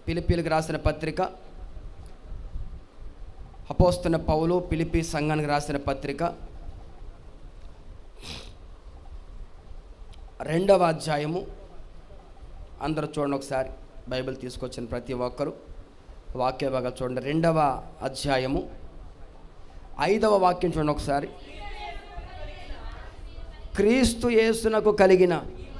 పిలిపిలకు రాసిన పత్రిక అపోస్తున్న పౌలు పిలిపి సంఘానికి రాసిన పత్రిక రెండవ అధ్యాయము అందరూ చూడండి ఒకసారి బైబిల్ తీసుకొచ్చిన ప్రతి ఒక్కరు వాక్య భాగాలు చూడండి రెండవ అధ్యాయము ఐదవ వాక్యం చూడండి ఒకసారి క్రీస్తు యేసునకు కలిగిన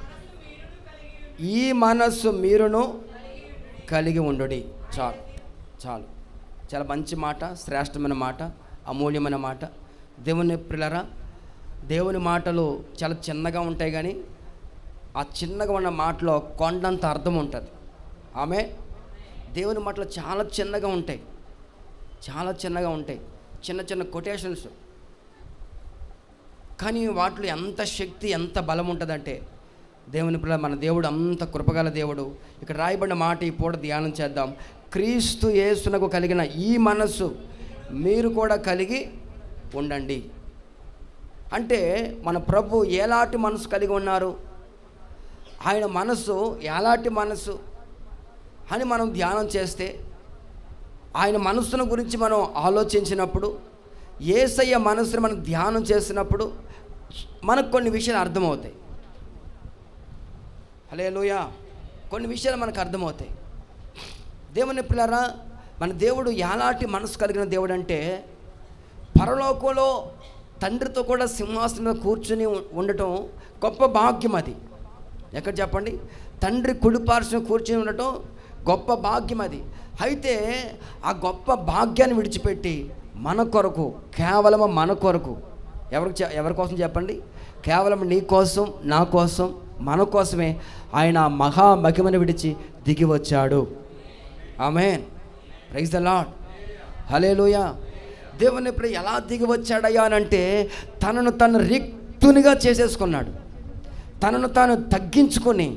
ఈ మనస్సు మీరును కలిగి ఉండుడి చాలు చాలు చాలా మంచి మాట శ్రేష్టమైన మాట అమూల్యమైన మాట దేవుని ప్రిలరా దేవుని మాటలు చాలా చిన్నగా ఉంటాయి కానీ ఆ చిన్నగా ఉన్న మాటలో కొండంత అర్థం ఉంటుంది ఆమె దేవుని మాటలు చాలా చిన్నగా ఉంటాయి చాలా చిన్నగా ఉంటాయి చిన్న చిన్న కొటేషన్స్ కానీ వాటిలో ఎంత శక్తి ఎంత బలం ఉంటుందంటే దేవుని పిల్ల మన దేవుడు అంత కృపగల దేవుడు ఇక్కడ రాయబడిన మాట ఈ పూట ధ్యానం చేద్దాం క్రీస్తు యేసునకు కలిగిన ఈ మనస్సు మీరు కూడా కలిగి ఉండండి అంటే మన ప్రభు ఎలాంటి మనసు కలిగి ఉన్నారు ఆయన మనసు ఎలాంటి మనసు అని మనం ధ్యానం చేస్తే ఆయన మనస్సును గురించి మనం ఆలోచించినప్పుడు ఏసయ్య మనసుని మనం ధ్యానం చేసినప్పుడు మనకు కొన్ని విషయాలు అర్థమవుతాయి హలే కొన్ని విషయాలు మనకు అర్థమవుతాయి దేవుని పిల్లరా మన దేవుడు ఎలాంటి మనసు కలిగిన దేవుడు అంటే పరలోకంలో తండ్రితో కూడా సింహాసనం మీద కూర్చుని ఉ- ఉండటం గొప్ప భాగ్యం అది ఎక్కడ చెప్పండి తండ్రి కుడిపార్శ్వం కూర్చుని ఉండటం గొప్ప భాగ్యం అది అయితే ఆ గొప్ప భాగ్యాన్ని విడిచిపెట్టి మన కొరకు కేవలం మన కొరకు ఎవరికి చె- ఎవరి కోసం చెప్పండి కేవలం నీ కోసం నా కోసం మన కోసమే ఆయన ఆ మహా మహిమను విడిచి దిగి వచ్చాడు amen praise the lord hallelujah దేవుని ఇప్పుడు ఎలా దిగి వచ్చాడయ్యా అని అంటే తనను తను రిక్తునిగా చేసేసుకున్నాడు తనను తాను తగ్గించుకొని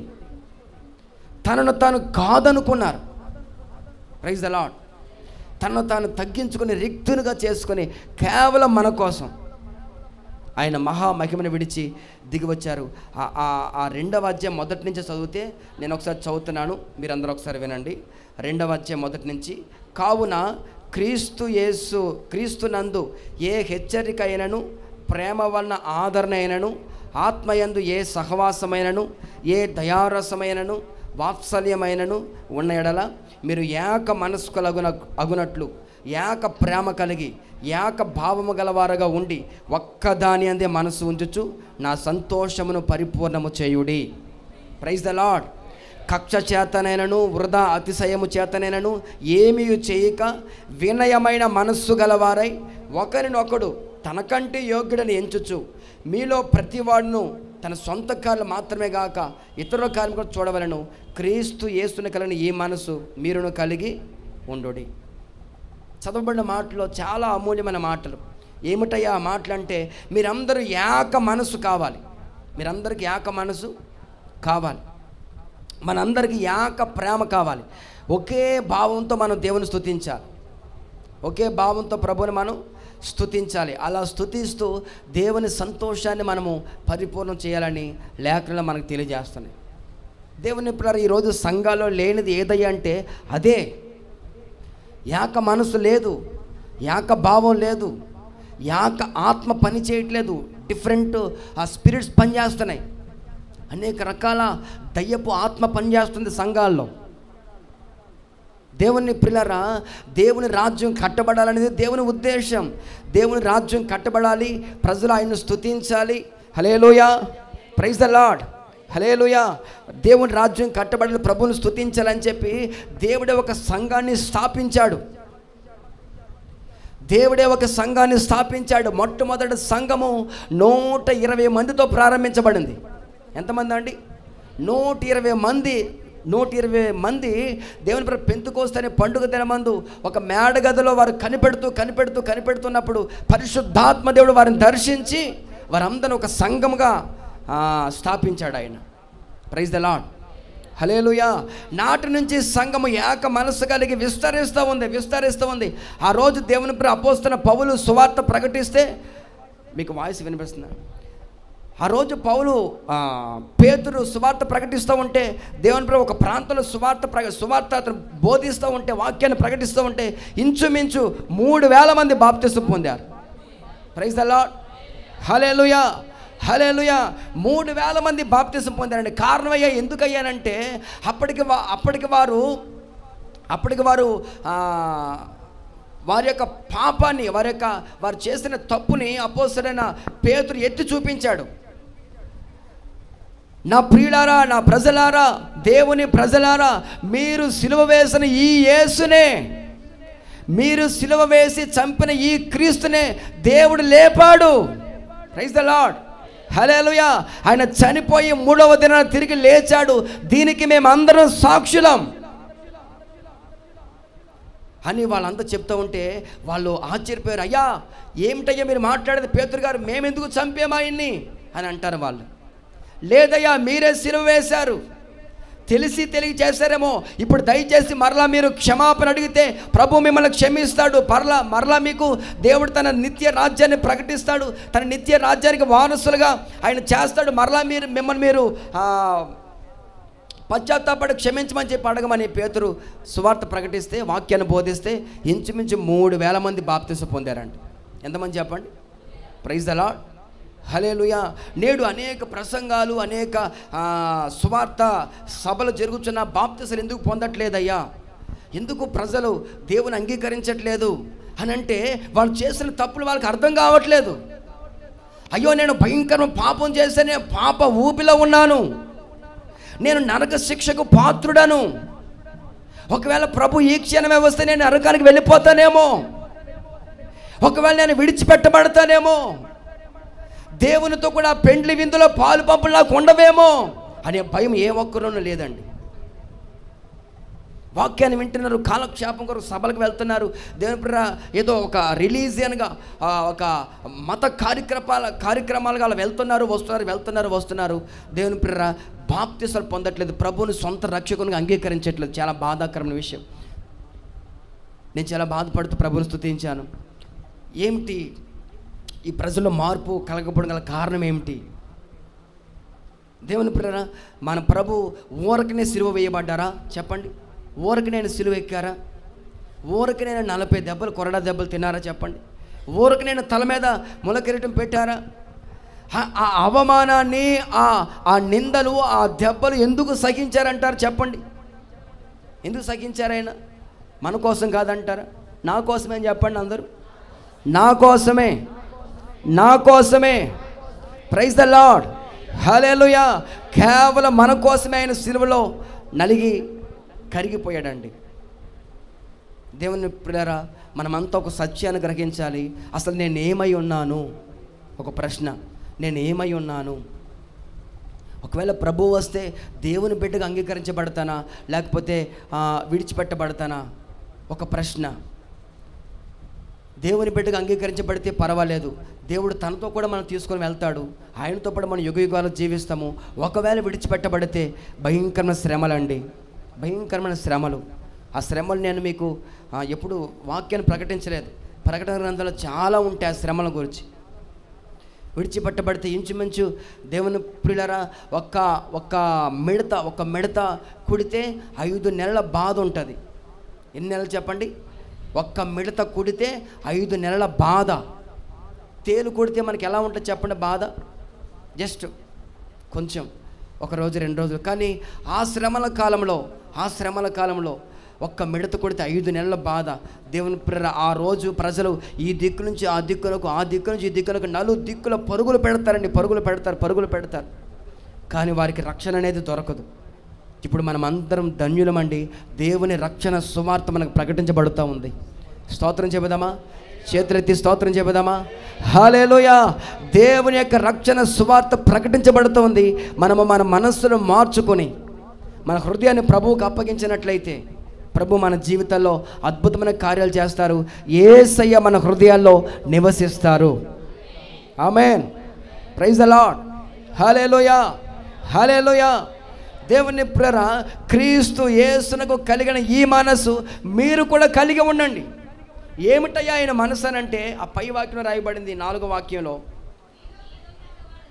తనను తాను కాదనుకున్నారు ప్రైజ్ ద లాడ్ తనను తాను తగ్గించుకొని రిక్తునిగా చేసుకొని కేవలం మన కోసం ఆయన మహా మహిమను విడిచి దిగి వచ్చారు ఆ- ఆ ఆ రెండవ అధ్యాయం మొదటి నుంచి చదివితే నేను ఒకసారి చదువుతున్నాను మీరందరూ ఒకసారి వినండి రెండవ అధ్యాయం మొదటి నుంచి కావున క్రీస్తు యేసు క్రీస్తు నందు ఏ హెచ్చరిక అయినను ప్రేమ వలన ఆదరణ అయినను ఆత్మయందు ఏ సహవాసమైనను ఏ దయారసమైనను వాత్సల్యమైనను ఉన్న ఎడల మీరు ఏక మనస్కులగున అగునట్లు ఏక ప్రేమ కలిగి ఏక భావము గలవారుగా ఉండి ఒక్కదాని అందే మనసు ఉంచుచు నా సంతోషమును పరిపూర్ణము చేయుడి ప్రైజ్ ద లాడ్ కక్ష చేతనైనను వృధా అతిశయము చేతనైనను ఏమీ చేయక వినయమైన మనస్సు గలవారై ఒకరినొకడు తనకంటే యోగ్యుడని ఎంచుచు మీలో ప్రతివాడును తన సొంత కార్లు మాత్రమే గాక ఇతరుల కార్యం కూడా చూడవలను క్రీస్తు యేసుని కలిగిన ఈ మనసు మీరును కలిగి ఉండుడి చదవబడిన మాటలో చాలా అమూల్యమైన మాటలు ఏమిటయ్యా ఆ మాటలు అంటే మీరందరూ ఏక మనసు కావాలి మీరందరికీ ఏక మనసు కావాలి మనందరికీ ఏక ప్రేమ కావాలి ఒకే భావంతో మనం దేవుని స్తుతించాలి ఒకే భావంతో ప్రభుని మనం స్తుతించాలి అలా స్తుతిస్తూ దేవుని సంతోషాన్ని మనము పరిపూర్ణం చేయాలని లేఖనలు మనకు తెలియజేస్తున్నాయి దేవుని పిల్లలు ఈరోజు సంఘాల్లో లేనిది ఏదయ్యా అంటే అదే యాక మనసు లేదు యాక భావం లేదు యాక ఆత్మ పని చేయట్లేదు డిఫరెంట్ ఆ స్పిరిట్స్ పనిచేస్తున్నాయి అనేక రకాల దయ్యపు ఆత్మ పనిచేస్తుంది సంఘాల్లో దేవుని పిల్లరా దేవుని రాజ్యం కట్టబడాలనేది దేవుని ఉద్దేశం దేవుని రాజ్యం కట్టబడాలి ప్రజలు ఆయన్ను స్తుతించాలి hallelujah praise the lord hallelujah దేవుని రాజ్యం కట్టబడాలి ప్రభువుని స్తుతించాలని చెప్పి దేవుడే ఒక సంఘాన్ని స్థాపించాడు దేవుడే ఒక సంఘాన్ని స్థాపించాడు మొట్టమొదటి సంఘము నూట ఇరవై మందితో ప్రారంభించబడింది ఎంతమంది అండి నూట ఇరవై మంది నూట ఇరవై మంది దేవుని ప్ర పెంతుకోస్తనే పండుగ దినమందు ఒక మేడ గదిలో వారు కనిపెడుతూ కనిపెడుతూ కనిపెడుతున్నప్పుడు పరిశుద్ధాత్మ దేవుడు వారిని దర్శించి వారందరూ ఒక సంఘముగా ఆ, స్థాపించాడు ఆయన ప్రైజ్ ద లాడ్ హలేలుయా నాటి నుంచి సంఘము ఏక మనసు కలిగి విస్తరిస్తూ ఉంది విస్తరిస్తూ ఉంది ఆ రోజు దేవుని ప్ర అపోస్తున్న పౌలు సువార్త ప్రకటిస్తే మీకు వాయిస్ వినిపిస్తుందా ఆ రోజు పౌలు ఆ, పేతురు సువార్త ప్రకటిస్తూ ఉంటే దేవుని ప్రభు ఒక ప్రాంతంలో సువార్త ప్ర సువార్త అతను బోధిస్తూ ఉంటే వాక్యాన్ని ప్రకటిస్తూ ఉంటే ఇంచుమించు మూడు వేల మంది బాప్తిసం పొందారు praise the lord hallelujah hallelujah మూడు వేల మంది బాప్తిసం పొందారండి కారణమయ్యా ఎందుకు అయ్యానంటే అప్పటికి వా అప్పటికి వారు అప్పటికి వారు ఆ, వారి యొక్క పాపాన్ని వారి యొక్క వారు చేసిన తప్పుని అపోసరైన పేతురు ఎత్తి చూపించాడు నా ప్రియులారా నా ప్రజలారా దేవుని ప్రజలారా మీరు సిలువ వేసిన ఈ యేసునే మీరు సిలువ వేసి చంపిన ఈ క్రీస్తునే దేవుడు లేపాడు ప్రైజ్ ద లాడ్ హలేలుయా ఆయన చనిపోయి మూడవ దినాన తిరిగి లేచాడు దీనికి మేము అందరం సాక్షులం అని వాళ్ళంతా చెప్తూ ఉంటే వాళ్ళు ఆశ్చర్యపోయారు అయ్యా ఏమిటయ్యా మీరు మాట్లాడేది పేతురు గారు మేమెందుకు చంపేమా ఆయన్ని అని అంటారు వాళ్ళు లేదయ్యా మీరే సిలువ వేశారు తెలిసి తెలియ చేశారేమో ఇప్పుడు దయచేసి మరలా మీరు క్షమాపణ అడిగితే ప్రభు మిమ్మల్ని క్షమిస్తాడు పర్లా మరలా మీకు దేవుడు తన నిత్య రాజ్యాన్ని ప్రకటిస్తాడు తన నిత్య రాజ్యానికి వారసులుగా ఆయన చేస్తాడు మరలా మీరు మిమ్మల్ని మీరు ఆ, పశ్చాత్తాపడి క్షమించమని చెప్పి అడగమని పేతురు సువార్త ప్రకటిస్తే వాక్యాన్ని బోధిస్తే ఇంచుమించు మూడు వేల మంది బాప్తిసం పొందారండి ఎంతమంది చెప్పండి ప్రైజ్ అలా హలేలుయా నేడు అనేక ప్రసంగాలు అనేక ఆ, సువార్త సభలు జరుగుతున్న బాప్తిసలు ఎందుకు పొందట్లేదయ్యా ఎందుకు ప్రజలు దేవుని అంగీకరించట్లేదు అని అంటే వాళ్ళు చేసిన తప్పులు వాళ్ళకి అర్థం కావట్లేదు అయ్యో నేను భయంకరం పాపం చేస్తేనే పాప ఊపిలో ఉన్నాను నేను నరక శిక్షకు పాత్రుడను ఒకవేళ ప్రభు ఈ క్షణమే వస్తే నేను నరకానికి వెళ్ళిపోతానేమో ఒకవేళ నేను విడిచిపెట్టబడతానేమో దేవునితో కూడా పెండ్లి విందులో పాలు పంపులు నాకు ఉండవేమో అనే భయం ఏ ఒక్కరూనూ లేదండి వాక్యాన్ని వింటున్నారు కాలక్షేపం కొరకు సభలకు వెళ్తున్నారు దేవుని ప్ర ఏదో ఒక రిలీజియన్గా ఆ, ఒక మత కార్యక్రమాల కార్యక్రమాలుగా అలా వెళ్తున్నారు వస్తున్నారు వెళ్తున్నారు వస్తున్నారు దేవుని ప్ర బాప్తిసాలు పొందట్లేదు ప్రభువుని సొంత రక్షకునిగా అంగీకరించట్లేదు చాలా బాధాకరమైన విషయం నేను చాలా బాధపడుతూ ప్రభుని స్తుతించాను ఏమిటి ఈ ప్రజల్లో మార్పు కలగకపోవడం గల కారణం ఏమిటి దేవుని ప్రేర మన ప్రభు ఊరకనే సిలువ వేయబడ్డారా చెప్పండి ఊరకి నేను సిలువ ఎక్కారా ఊరకి నేను నలభై దెబ్బలు కొరడా దెబ్బలు తిన్నారా చెప్పండి ఊరకి నేను తల మీద ములకిరీటం పెట్టారా ఆ- ఆ అవమానాన్ని ఆ ఆ నిందలు ఆ దెబ్బలు ఎందుకు సహించారంటారు చెప్పండి ఎందుకు సహించారైనా మన కోసం కాదంటారా నా కోసమే అని చెప్పండి అందరూ నా కోసమే నా కోసమే ప్రైజ్ ద లాడ్ హలేలుయా కేవలం మన కోసమే ఆయన సిలువలో నలిగి కరిగిపోయాడండి దేవుని పిల్లరా మనమంతా ఒక సత్యాన్ని గ్రహించాలి అసలు నేను ఏమై ఉన్నాను ఒక ప్రశ్న నేను ఏమై ఉన్నాను ఒకవేళ ప్రభు వస్తే దేవుని బిడ్డగా అంగీకరించబడతానా లేకపోతే ఆ, విడిచిపెట్టబడతానా ఒక ప్రశ్న దేవుని బిడ్డగా అంగీకరించబడితే పర్వాలేదు దేవుడు తనతో కూడా మనం తీసుకొని వెళ్తాడు ఆయనతో పాటు మనం యుగ యుగాలు జీవిస్తాము ఒకవేళ విడిచిపెట్టబడితే భయంకరమైన శ్రమలండి భయంకరమైన శ్రమలు ఆ శ్రమలు నేను మీకు ఆ, ఎప్పుడు వాక్యాన్ని ప్రకటించలేదు ప్రకటన గ్రంథంలో చాలా ఉంటాయి ఆ శ్రమల గురించి విడిచిపెట్టబడితే ఇంచుమించు దేవుని ప్రియులరా ఒక్క ఒక్క మిడత ఒక మిడత కుడితే ఐదు నెలల బాధ ఉంటుంది ఎన్ని నెలలు చెప్పండి ఒక్క మిడత కుడితే ఐదు నెలల బాధ తేలు కొడితే మనకి ఎలా ఉంటుంది చెప్పండి బాధ జస్ట్ కొంచెం ఒక రోజు రెండు రోజులు కానీ ఆ శ్రమల కాలంలో ఆ శ్రమల కాలంలో ఒక్క మిడత కొడితే ఐదు నెలల బాధ దేవుని ప్రేర ఆ రోజు ప్రజలు ఈ దిక్కు నుంచి ఆ దిక్కులకు ఆ దిక్కు నుంచి ఈ దిక్కులకు నలు దిక్కుల పరుగులు పెడతారండి పరుగులు పెడతారు పరుగులు పెడతారు కానీ వారికి రక్షణ అనేది దొరకదు ఇప్పుడు మనం అందరం ధన్యులమండి దేవుని రక్షణ సువార్త మనకు ప్రకటించబడుతూ ఉంది స్తోత్రం చెబుదామా చేతులెత్తి స్తోత్రం చెబుదామా హాలేలోయ దేవుని యొక్క రక్షణ సువార్త ప్రకటించబడుతూ ఉంది మనము మన మనస్సును మార్చుకొని మన హృదయాన్ని ప్రభువుకు అప్పగించినట్లయితే ప్రభు మన జీవితాల్లో అద్భుతమైన కార్యాలు చేస్తారు ఏసయ్య మన హృదయాల్లో నివసిస్తారు amen praise the lord hallelujah hallelujah దేవుని ప్రేర క్రీస్తు యేసునకు కలిగిన ఈ మనసు మీరు కూడా కలిగి ఉండండి ఏమిటయ్యా ఆయన మనసు అని అంటే ఆ పై వాక్యం రాయబడింది నాలుగో వాక్యంలో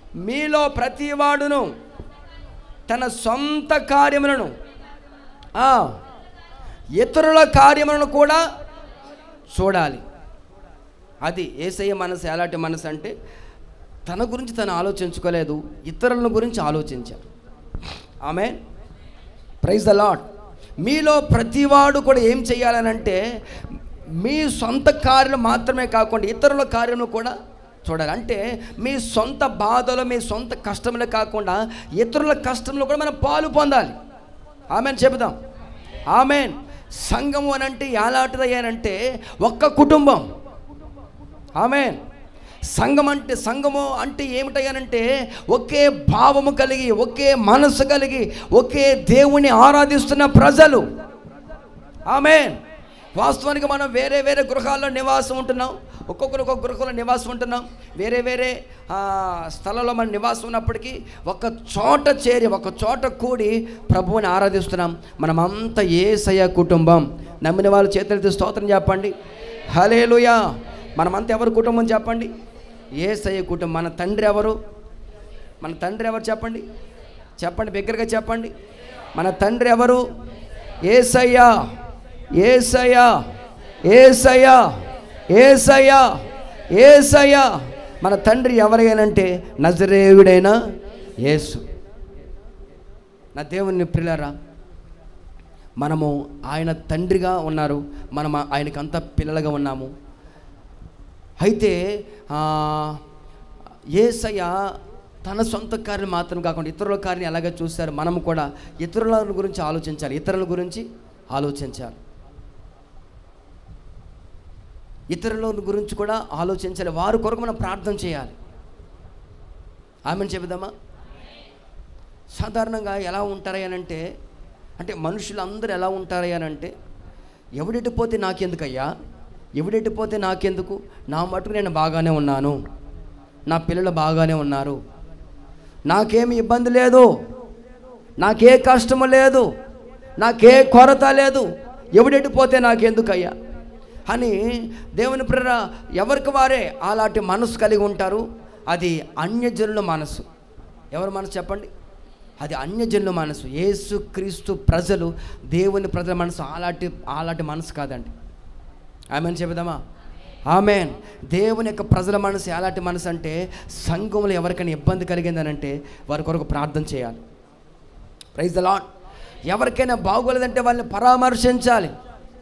మీలో ప్రతివాడును తన సొంత కార్యములను ఆ, ఇతరుల కార్యములను కూడా చూడాలి అది ఏసయ్య మనసు ఎలాంటి మనసు అంటే తన గురించి తను ఆలోచించుకోలేదు ఇతరుల గురించి ఆలోచించారు ఆమె ప్రైజ్ ద లాడ్ మీలో ప్రతివాడు కూడా ఏం చేయాలనంటే మీ సొంత కార్యం మాత్రమే కాకుండా ఇతరుల కార్యం కూడా చూడాలి అంటే మీ సొంత బాధలు మీ సొంత కష్టములే కాకుండా ఇతరుల కష్టంలో కూడా మనం పాలు పొందాలి ఆమెన్ చెబుదాం ఆమెన్ సంఘము అని అంటే ఎలాంటిదయ్యానంటే ఒక్క కుటుంబం ఆమెన్ సంఘం అంటే సంఘము అంటే ఏమిటయ్యానంటే ఒకే భావము కలిగి ఒకే మనసు కలిగి ఒకే దేవుని ఆరాధిస్తున్న ప్రజలు ఆమెన్ వాస్తవానికి మనం వేరే వేరే గృహాల్లో నివాసం ఉంటున్నాం ఒక్కొక్కరు ఒక్కొక్క గృహంలో నివాసం ఉంటున్నాం వేరే వేరే ఆ, స్థలంలో మనం నివాసం ఉన్నప్పటికీ ఒక చోట చేరి ఒక చోట కూడి ప్రభువుని ఆరాధిస్తున్నాం మనమంతా ఏసయ కుటుంబం నమ్మిన వాళ్ళు చేతులెత్తి స్తోత్రం చెప్పండి హలేలుయా మనమంతా ఎవరు కుటుంబం చెప్పండి ఏసయ్య కుటుంబం మన తండ్రి ఎవరు మన తండ్రి ఎవరు చెప్పండి చెప్పండి బిగ్గరగా చెప్పండి మన తండ్రి ఎవరు ఏసయ్యా ఏసయ్యా ఏసయ్యా ఏసయ్యా ఏసయ్యా మన తండ్రి ఎవరైనంటే నజరేయుడైన యేసు నా దేవుని ప్రిలరా మనము ఆయన తండ్రిగా ఉన్నారు మనం ఆయనకు అంత పిల్లలుగా ఉన్నాము అయితే ఆ, యేసయ్య తన సొంత కార్యం మాత్రం కాకుండా ఇతరుల కార్యం ఎలాగ చూస్తారు మనం కూడా ఇతరుల గురించి ఆలోచించాలి ఇతరుల గురించి ఆలోచించాలి ఇతరుల గురించి కూడా ఆలోచించాలి వారి కొరకు మనం ప్రార్థన చేయాలి ఆమెను చెబుదామా సాధారణంగా ఎలా ఉంటారు అంటే అంటే మనుషులు అందరూ ఎలా ఉంటారు అంటే ఎవడెటు పోతే నాకెందుకయ్యా ఎవడెటు పోతే నాకెందుకు నా మటుకు నేను బాగానే ఉన్నాను నా పిల్లలు బాగానే ఉన్నారు నాకేమి ఇబ్బంది లేదు నాకే కష్టము లేదు నాకే కొరత లేదు ఎవడెటు పోతే నాకెందుకయ్యా అని దేవుని ప్రేర ఎవరికి వారే అలాంటి మనసు కలిగి ఉంటారు అది అన్యజనుల మనసు ఎవరి మనసు చెప్పండి అది అన్యజనుల మనసు యేసు క్రీస్తు ప్రజలు దేవుని ప్రజల మనసు అలాంటి అలాంటి మనసు కాదండి ఆమెను చెబుదామా ఆమెన్ దేవుని యొక్క ప్రజల మనసు ఎలాంటి మనసు అంటే సంఘంలో ఎవరికైనా ఇబ్బంది కలిగిందనంటే వారి కొరకు ప్రార్థన చేయాలి ప్రైజ్ ద లాడ్ ఎవరికైనా బాగోలేదంటే వాళ్ళని పరామర్శించాలి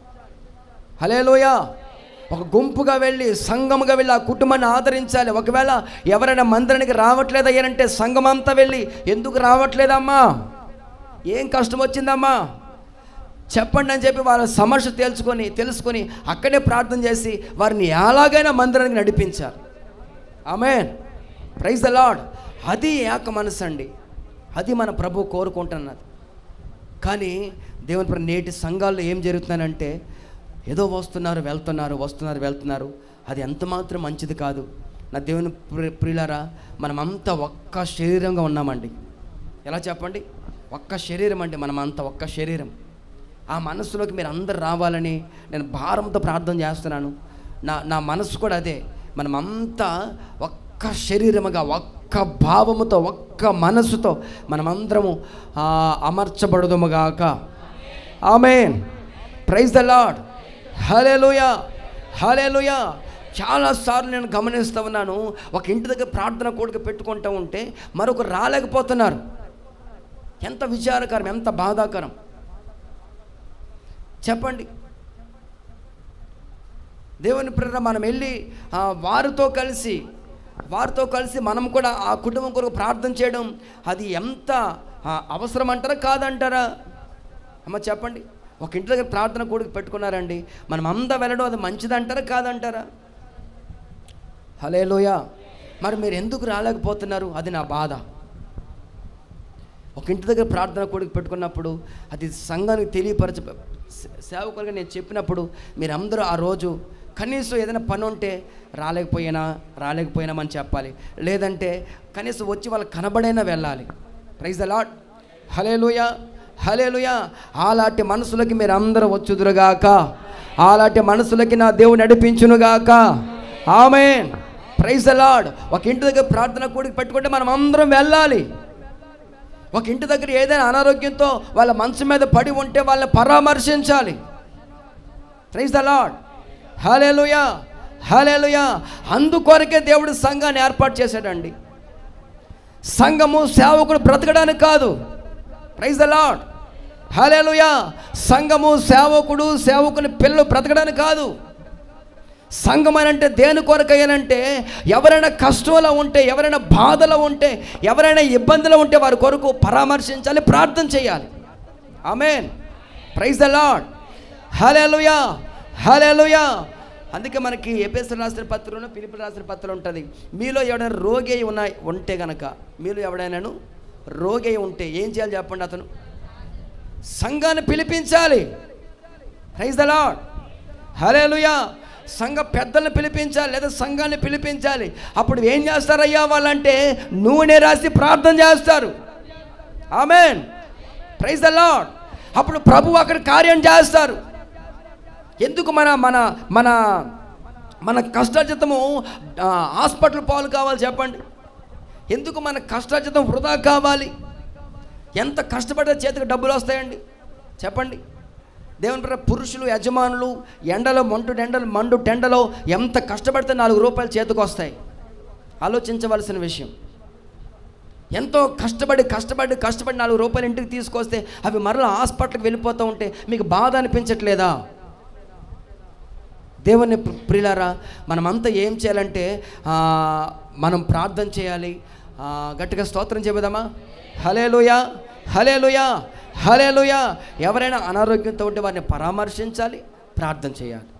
హలేలోయ ఒక గుంపుగా వెళ్ళి సంఘముగా వెళ్ళి ఆ కుటుంబాన్ని ఆదరించాలి ఒకవేళ ఎవరైనా మందిరానికి రావట్లేదు అయ్యారంటే సంఘం అంతా వెళ్ళి ఎందుకు రావట్లేదమ్మా ఏం కష్టం వచ్చిందమ్మా చెప్పండి అని చెప్పి వాళ్ళ సమస్య తేల్చుకొని తెలుసుకొని అక్కడే ప్రార్థన చేసి వారిని ఎలాగైనా మందిరానికి నడిపించాలి ఆమెన్ ప్రైజ్ ద లాడ్ అది ఏక మనసు అండి అది మన ప్రభు కోరుకుంటున్నది కానీ దేవుని ప్ర- నేటి సంఘాల్లో ఏం జరుగుతుందంటే ఏదో వస్తున్నారు వెళ్తున్నారు వస్తున్నారు వెళ్తున్నారు అది ఎంత మాత్రం మంచిది కాదు నా దేవుని ప్రి- ప్రియులారా మనమంతా ఒక్క శరీరంగా ఉన్నామండి ఎలా చెప్పండి ఒక్క శరీరం అండి మనమంతా ఒక్క శరీరం ఆ మనస్సులోకి మీరు అందరు రావాలని నేను భారంతో ప్రార్థన చేస్తున్నాను నా నా మనసు కూడా అదే మనమంతా ఒక్క శరీరముగా ఒక్క భావముతో ఒక్క మనసుతో మనమందరము ఆ, అమర్చబడదుముగాక amen praise the lord hallelujah hallelujah చాలాసార్లు నేను గమనిస్తూ ఉన్నాను ఒక ఇంటి దగ్గర ప్రార్థన కూడిక పెట్టుకుంటూ ఉంటే మరొకరు రాలేకపోతున్నారు ఎంత విచారకరం ఎంత బాధాకరం చెప్పండి దేవుని ప్రేరణ మనం వెళ్ళి ఆ, వారితో కలిసి వారితో కలిసి మనం కూడా ఆ కుటుంబం కొరకు ప్రార్థన చేయడం అది ఎంత ఆ, అవసరం అంటారా కాదంటారా అమ్మ చెప్పండి ఒక ఇంటి దగ్గర ప్రార్థన కూడికి పెట్టుకున్నారండి మనం అంతా వెళ్ళడం అది మంచిదంటారా కాదంటారా హలే మరి మీరు ఎందుకు రాలేకపోతున్నారు అది నా బాధ ఒక ఇంటి దగ్గర ప్రార్థన కూడికి పెట్టుకున్నప్పుడు అది సంఘానికి తెలియపరచ సే- సేవకులుగా నేను చెప్పినప్పుడు మీరందరూ ఆ రోజు కనీసం ఏదైనా పని ఉంటే రాలేకపోయినా రాలేకపోయినామని చెప్పాలి లేదంటే కనీసం వచ్చి వాళ్ళకి కనబడైనా వెళ్ళాలి praise the lord hallelujah hallelujah అలాంటి మనసులకి మీరు అందరూ వచ్చుదురుగాక అలాంటి మనసులకి నా దేవుడు నడిపించునుగాక ఆమెన్ ప్రైజ్ అలాడ్ ఒక ఇంటి దగ్గర ప్రార్థన కూడికి పెట్టుకుంటే మనం అందరం వెళ్ళాలి ఒక ఇంటి దగ్గర ఏదైనా అనారోగ్యంతో వాళ్ళ మనసు మీద పడి ఉంటే వాళ్ళని పరామర్శించాలి praise the lord hallelujah hallelujah అందుకొరకే దేవుడు సంఘాన్ని ఏర్పాటు చేశాడండి సంఘము సేవకుడు బ్రతకడానికి కాదు ప్రైజ్ ద లాడ్ హలేలుయా సంఘము సేవకుడు సేవకుని పిల్లలు బ్రతకడానికి కాదు సంఘం అని అంటే దేని కొరకయ్యానంటే ఎవరైనా కష్టంలో ఉంటే ఎవరైనా బాధలో ఉంటే ఎవరైనా ఇబ్బందిలో ఉంటే వారి కొరకు పరామర్శించాలి ప్రార్థన చేయాలి amen praise the lord hallelujah hallelujah అందుకే మనకి ఎపిఎస్ రాసిన పత్రంలో పిలుపులు రాసిన పత్రం ఉంటుంది మీలో ఎవడైనా రోగి అయి ఉన్నాయి ఉంటే గనక మీలో ఎవడైనాను రోగి అయి ఉంటే ఏం చేయాలి చెప్పండి అతను సంఘాన్ని పిలిపించాలి ప్రైజ్ ద లాడ్ హలేలుయా సంఘ పెద్దల్ని పిలిపించాలి లేదా సంఘాన్ని పిలిపించాలి అప్పుడు ఏం చేస్తారయ్యా వాళ్ళంటే నూనె రాసి ప్రార్థన చేస్తారు ఆమెన్ ప్రైజ్ ద లాడ్ అప్పుడు ప్రభు అక్కడ కార్యం చేస్తారు ఎందుకు మన మన మన మన కష్టార్జితము ఆ, హాస్పిటల్ పాలు కావాలి చెప్పండి ఎందుకు మన కష్టార్జితం వృధా కావాలి ఎంత కష్టపడితే చేతికి డబ్బులు వస్తాయండి చెప్పండి దేవుని ప్ర పురుషులు యజమానులు ఎండలో మంటు ఎండలు మండు టెండలో ఎంత కష్టపడితే నాలుగు రూపాయలు చేతికి వస్తాయి ఆలోచించవలసిన విషయం ఎంతో కష్టపడి కష్టపడి కష్టపడి నాలుగు రూపాయలు ఇంటికి తీసుకొస్తే అవి మరలా హాస్పిటల్కి వెళ్ళిపోతూ ఉంటే మీకు బాధ అనిపించట్లేదా దేవుని ప్రి- ప్రియులారా మనమంతా ఏం చేయాలంటే ఆ, మనం ప్రార్థన చేయాలి ఆ, గట్టిగా స్తోత్రం చెబుదామా హలేలుయా హలేలుయా హలేలుయా ఎవరైనా అనారోగ్యంతో ఉంటే వారిని పరామర్శించాలి ప్రార్థన చేయాలి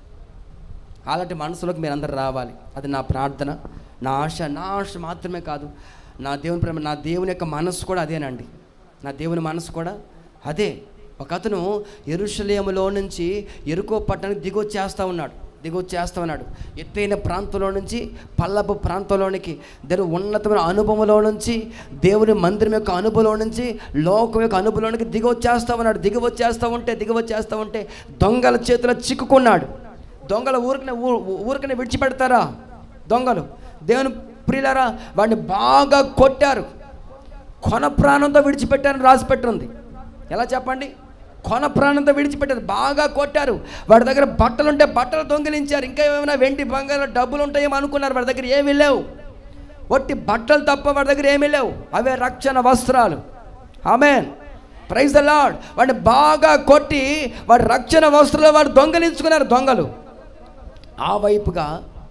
అలాంటి మనసులోకి మీరు అందరు రావాలి అది నా ప్రార్థన నా ఆశ నా ఆశ మాత్రమే కాదు నా దేవుని ప్రేమ నా దేవుని యొక్క మనసు కూడా అదేనండి నా దేవుని మనసు కూడా అదే ఒక అతను ఎరుషలేములో నుంచి ఎరుకో పట్టణానికి దిగొచ్చేస్తా ఉన్నాడు దిగొచ్చేస్తా ఉన్నాడు ఎత్తైన ప్రాంతంలో నుంచి పల్లపు ప్రాంతంలోనికి దేవుని ఉన్నతమైన అనుభవంలో నుంచి దేవుని మందిరం యొక్క అనుభవంలో నుంచి లోకం యొక్క అనుభవంలోనికి దిగొచ్చేస్తా ఉన్నాడు దిగవచ్చేస్తూ ఉంటే దిగవచ్చేస్తూ ఉంటే దొంగల చేతిలో చిక్కుకున్నాడు దొంగల ఊరికనే ఊ- ఊరికనే విడిచిపెడతారా దొంగలు దేవుని ప్రియులారా వాడిని బాగా కొట్టారు కొన ప్రాణంతో విడిచిపెట్టారని రాసి పెట్టుంది ఎలా చెప్పండి కొన ప్రాణంతో విడిచిపెట్టారు బాగా కొట్టారు వాడి దగ్గర బట్టలు ఉంటే బట్టలు దొంగిలించారు ఇంకా ఏమైనా వెండి బంగారం డబ్బులు ఉంటాయేమో అనుకున్నారు వాడి దగ్గర ఏమీ లేవు ఒట్టి బట్టలు తప్ప వాడి దగ్గర ఏమీ లేవు అవే రక్షణ వస్త్రాలు ఆమెన్ ప్రైజ్ ద లాడ్ వాడిని బాగా కొట్టి వాడి రక్షణ వస్త్రాలు వాడు దొంగలించుకున్నారు దొంగలు ఆ వైపుగా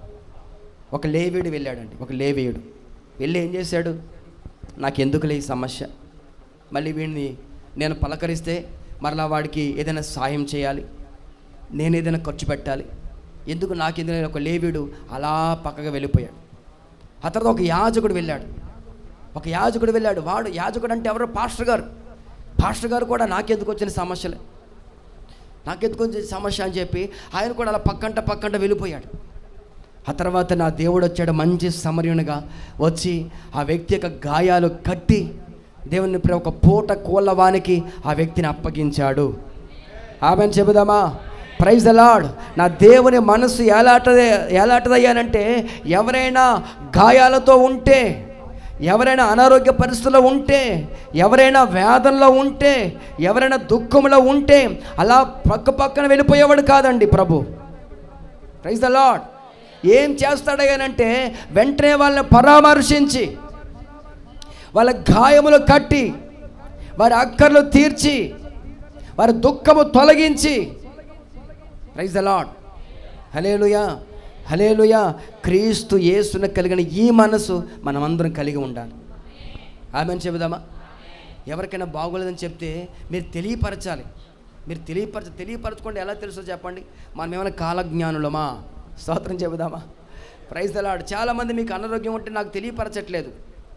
ఒక లేవీడు వెళ్ళాడండి ఒక లేవీయుడు వెళ్ళి ఏం చేశాడు నాకెందుకులే ఈ సమస్య మళ్ళీ వీడిని నేను పలకరిస్తే మరలా వాడికి ఏదైనా సాయం చేయాలి నేను ఏదైనా ఖర్చు పెట్టాలి ఎందుకు నాకెందుకు ఒక లేవీడు అలా పక్కగా వెళ్ళిపోయాడు ఆ తర్వాత ఒక యాజకుడు వెళ్ళాడు ఒక యాజకుడు వెళ్ళాడు వాడు యాజకుడు అంటే ఎవరో పాస్టర్ గారు పాస్టర్ గారు కూడా నాకెందుకు వచ్చిన సమస్యలే నాకెందుకు వచ్చిన సమస్య అని చెప్పి ఆయన కూడా అలా పక్కంట పక్కంట వెళ్ళిపోయాడు ఆ తర్వాత నా దేవుడు వచ్చాడు మంచి సమర్యునిగా వచ్చి ఆ వ్యక్తి యొక్క గాయాలు కట్టి దేవుని ప్రే- ఒక పూట కోళ్ళవానికి ఆ వ్యక్తిని అప్పగించాడు ఆమెను చెబుదామా ప్రైజ్ ద లాడ్ నా దేవుని మనసు ఎలాంటిది ఎలాంటిదయ్యానంటే ఎవరైనా గాయాలతో ఉంటే ఎవరైనా అనారోగ్య పరిస్థితుల్లో ఉంటే ఎవరైనా వేదనలో ఉంటే ఎవరైనా దుఃఖంలో ఉంటే అలా పక్క పక్కన వెళ్ళిపోయేవాడు కాదండి ప్రభు ప్రైజ్ ద లాడ్ ఏం చేస్తాడయ్యానంటే వెంటనే వాళ్ళని పరామర్శించి వాళ్ళ గాయములు కట్టి వారి అక్కర్లు తీర్చి వారి దుఃఖము తొలగించి praise the lord hallelujah hallelujah క్రీస్తు యేసున కలిగిన ఈ మనసు మనమందరం కలిగి ఉండాలి ఆమెను చెబుదామా ఎవరికైనా బాగోలేదని చెప్తే మీరు తెలియపరచాలి మీరు తెలియపరచ తెలియపరచుకోండి ఎలా తెలుసో చెప్పండి మనం ఏమైనా కాలజ్ఞానులమా స్తోత్రం చెబుదామా ప్రైజ్ దలాడు చాలామంది మీకు అనారోగ్యం ఉంటే నాకు తెలియపరచట్లేదు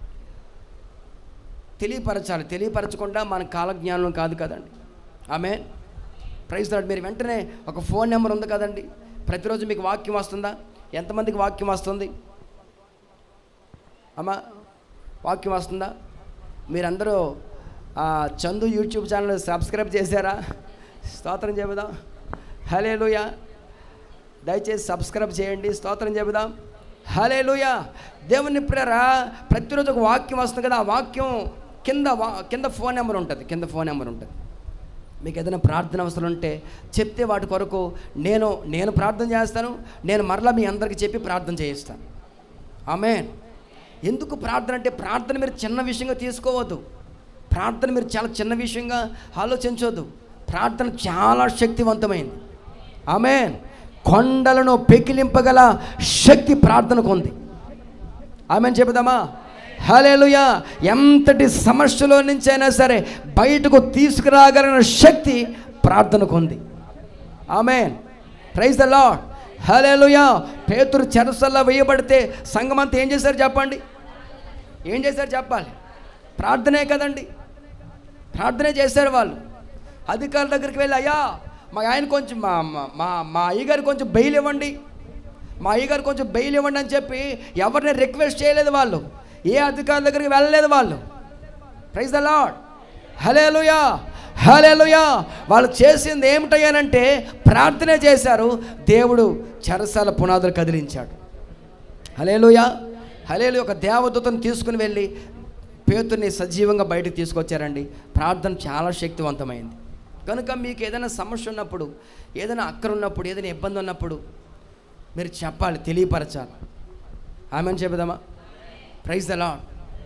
తెలియపరచాలి తెలియపరచకుండా మన కాలజ్ఞానం కాదు కదండి ఆమె ప్రైజ్ దలాడు మీరు వెంటనే ఒక ఫోన్ నెంబర్ ఉంది కదండి ప్రతిరోజు మీకు వాక్యం వస్తుందా ఎంతమందికి వాక్యం వస్తుంది అమ్మా వాక్యం వస్తుందా మీరందరూ ఆ, చందు యూట్యూబ్ ఛానల్ సబ్స్క్రైబ్ చేశారా స్తోత్రం చెబుదాం హలేలుయా దయచేసి సబ్స్క్రైబ్ చేయండి స్తోత్రం చెబుదాం హలేలుయా దేవుని ప్రేరా ప్రతిరోజు ఒక వాక్యం వస్తుంది కదా ఆ వాక్యం కింద వా కింద ఫోన్ నెంబర్ ఉంటుంది కింద ఫోన్ నెంబర్ ఉంటుంది మీకు ఏదైనా ప్రార్థన అవసరం ఉంటే చెప్తే వాటి కొరకు నేను నేను ప్రార్థన చేస్తాను నేను మరలా మీ అందరికీ చెప్పి ప్రార్థన చేయిస్తాను ఆమె ఎందుకు ప్రార్థన అంటే ప్రార్థన మీరు చిన్న విషయంగా తీసుకోవద్దు ప్రార్థన మీరు చాలా చిన్న విషయంగా ఆలోచించవద్దు ప్రార్థన చాలా శక్తివంతమైంది ఆమె కొండలను పెకిలింపగల శక్తి ప్రార్థనకు ఉంది ఆమె చెబుదామా హలేలుయా ఎంతటి సమస్యలో నుంచి అయినా సరే బయటకు తీసుకురాగలిగిన శక్తి ప్రార్థనకు ఉంది ఆమె ప్రైజ్ ద లాడ్ హలేలుయా పేతురు చెరసల్లా వేయబడితే సంఘం అంతా ఏం చేశారు చెప్పండి ఏం చేశారు చెప్పాలి ప్రార్థనే కదండి ప్రార్థనే చేశారు వాళ్ళు అధికారుల దగ్గరికి వెళ్ళి అయ్యా మా ఆయన కొంచెం మా మా- మా మా అయ్యగారు కొంచెం బెయిల్ ఇవ్వండి మా అయ్యగారు కొంచెం బెయిల్ ఇవ్వండి అని చెప్పి ఎవరిని రిక్వెస్ట్ చేయలేదు వాళ్ళు ఏ అధికారుల దగ్గరికి వెళ్ళలేదు వాళ్ళు praise the lord hallelujah hallelujah వాళ్ళు చేసింది ఏమిటయ్యానంటే ప్రార్థనే చేశారు దేవుడు చెరసాల పునాదులు కదిలించాడు హలేలుయా హలేలు ఒక దేవదూతను తీసుకుని వెళ్ళి పేతుని సజీవంగా బయటకు తీసుకొచ్చారండి ప్రార్థన చాలా శక్తివంతమైంది కనుక మీకు ఏదైనా సమస్య ఉన్నప్పుడు ఏదైనా అక్కర ఉన్నప్పుడు ఏదైనా ఇబ్బంది ఉన్నప్పుడు మీరు చెప్పాలి తెలియపరచాలి ఆమెను చెబుదామా ప్రైజ్ ద లాడ్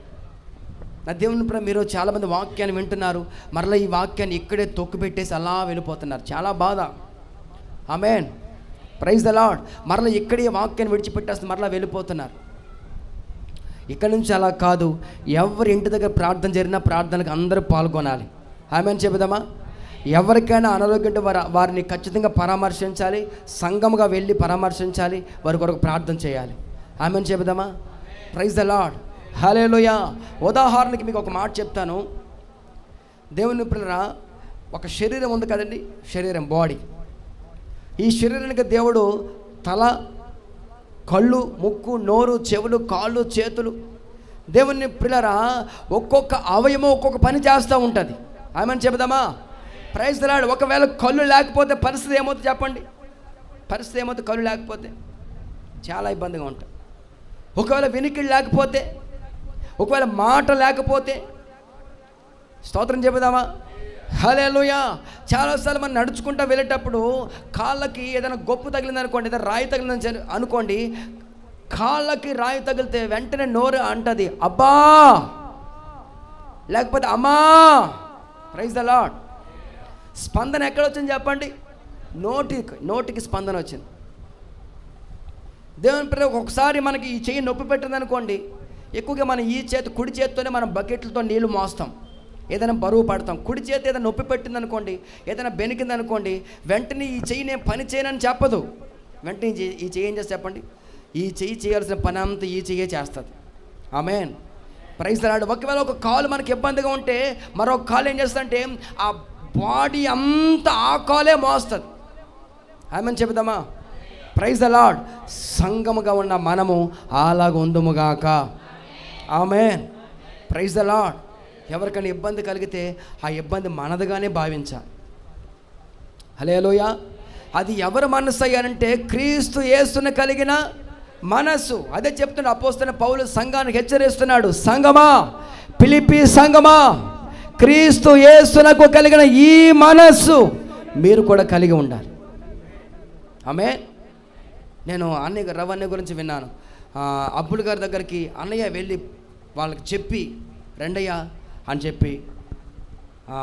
నా దేవుని ప్రేమ మీరు చాలామంది వాక్యాన్ని వింటున్నారు మరలా ఈ వాక్యాన్ని ఇక్కడే తొక్కు పెట్టేసి అలా వెళ్ళిపోతున్నారు చాలా బాధ ఆమెన్ ప్రైజ్ ద లాడ్ మరలా ఇక్కడే ఈ వాక్యాన్ని విడిచిపెట్టేస్తే మరలా వెళ్ళిపోతున్నారు ఇక్కడ నుంచి అలా కాదు ఎవరి ఇంటి దగ్గర ప్రార్థన జరిగినా ప్రార్థనకు అందరూ పాల్గొనాలి ఆమె చెబుదామా ఎవరికైనా అనారోగ్యం ఉంటే వారి వారిని ఖచ్చితంగా పరామర్శించాలి సంఘముగా వెళ్ళి పరామర్శించాలి వారి కొరకు ప్రార్థన చేయాలి ఆమెను చెబుదామా ప్రైజ్ ద లాడ్ హలేలోయ ఉదాహరణకి మీకు ఒక మాట చెప్తాను దేవుని పిల్లరా ఒక శరీరం ఉంది కదండి శరీరం బాడీ ఈ శరీరానికి దేవుడు తల కళ్ళు ముక్కు నోరు చెవులు కాళ్ళు చేతులు దేవుని పిల్లరా ఒక్కొక్క అవయవం ఒక్కొక్క పని చేస్తూ ఉంటుంది ఆమెను చెబుదామా ప్రైజ్ దలాడు ఒకవేళ కళ్ళు లేకపోతే పరిస్థితి ఏమవుతుంది చెప్పండి పరిస్థితి ఏమవుతుంది కళ్ళు లేకపోతే చాలా ఇబ్బందిగా ఉంటుంది ఒకవేళ వినికిడి లేకపోతే ఒకవేళ మాట లేకపోతే స్తోత్రం చెబుదామా హలేలుయా చాలాసార్లు మనం నడుచుకుంటూ వెళ్ళేటప్పుడు కాళ్ళకి ఏదైనా గొప్ప తగిలింది అనుకోండి ఏదైనా రాయి తగిలిందని చెప్పి అనుకోండి కాళ్ళకి రాయి తగిలితే వెంటనే నోరు అంటది అబ్బా లేకపోతే అమ్మా ప్రైజ్ ద లాడ్ స్పందన ఎక్కడ వచ్చింది చెప్పండి నోటికి నోటికి స్పందన వచ్చింది దేవుని పిల్ల ఒకసారి మనకి ఈ చెయ్యి నొప్పి పెట్టింది అనుకోండి ఎక్కువగా మనం ఈ చేతి కుడి చేతితోనే మనం బకెట్లతో నీళ్లు మోస్తాం ఏదైనా బరువు పడతాం కుడి చేతి ఏదైనా నొప్పి పెట్టింది అనుకోండి ఏదైనా బెనికింది అనుకోండి వెంటనే ఈ చెయ్యి నేను పని చేయనని చెప్పదు వెంటనే ఈ చెయ్యి- ఈ చెయ్యి ఏం చేస్తే చెప్పండి ఈ చెయ్యి చేయాల్సిన పని అంతా ఈ చెయ్యే చేస్తుంది ఆమెన్ ప్రైజ్ రాడు ఒకవేళ ఒక కాలు మనకి ఇబ్బందిగా ఉంటే మరొక కాలు ఏం చేస్తుందంటే ఆ బాడీ అంతా ఆ కాలే మోస్తుంది ఆమెను చెబుదామా ప్రైజ్ ద లాడ్ సంగముగా ఉన్న మనము అలాగ ఉందుముగాక ఆమె ప్రైజ్ ద లాడ్ ఎవరికైనా ఇబ్బంది కలిగితే ఆ ఇబ్బంది మనదిగానే భావించాలి హలేలోయ అది ఎవరు మనసు అయ్యారంటే క్రీస్తు యేసును కలిగిన మనస్సు అదే చెప్తున్నాడు అపోస్తున్న పౌలు సంఘానికి హెచ్చరిస్తున్నాడు సంగమా పిలిపి సంగమా క్రీస్తు యేసునకు కలిగిన ఈ మనస్సు మీరు కూడా కలిగి ఉండాలి ఆమె నేను అన్నయ్య రవణ్య గురించి విన్నాను ఆ, అబ్బుల్ గారి దగ్గరికి అన్నయ్య వెళ్ళి వాళ్ళకి చెప్పి రెండయ్య అని చెప్పి ఆ,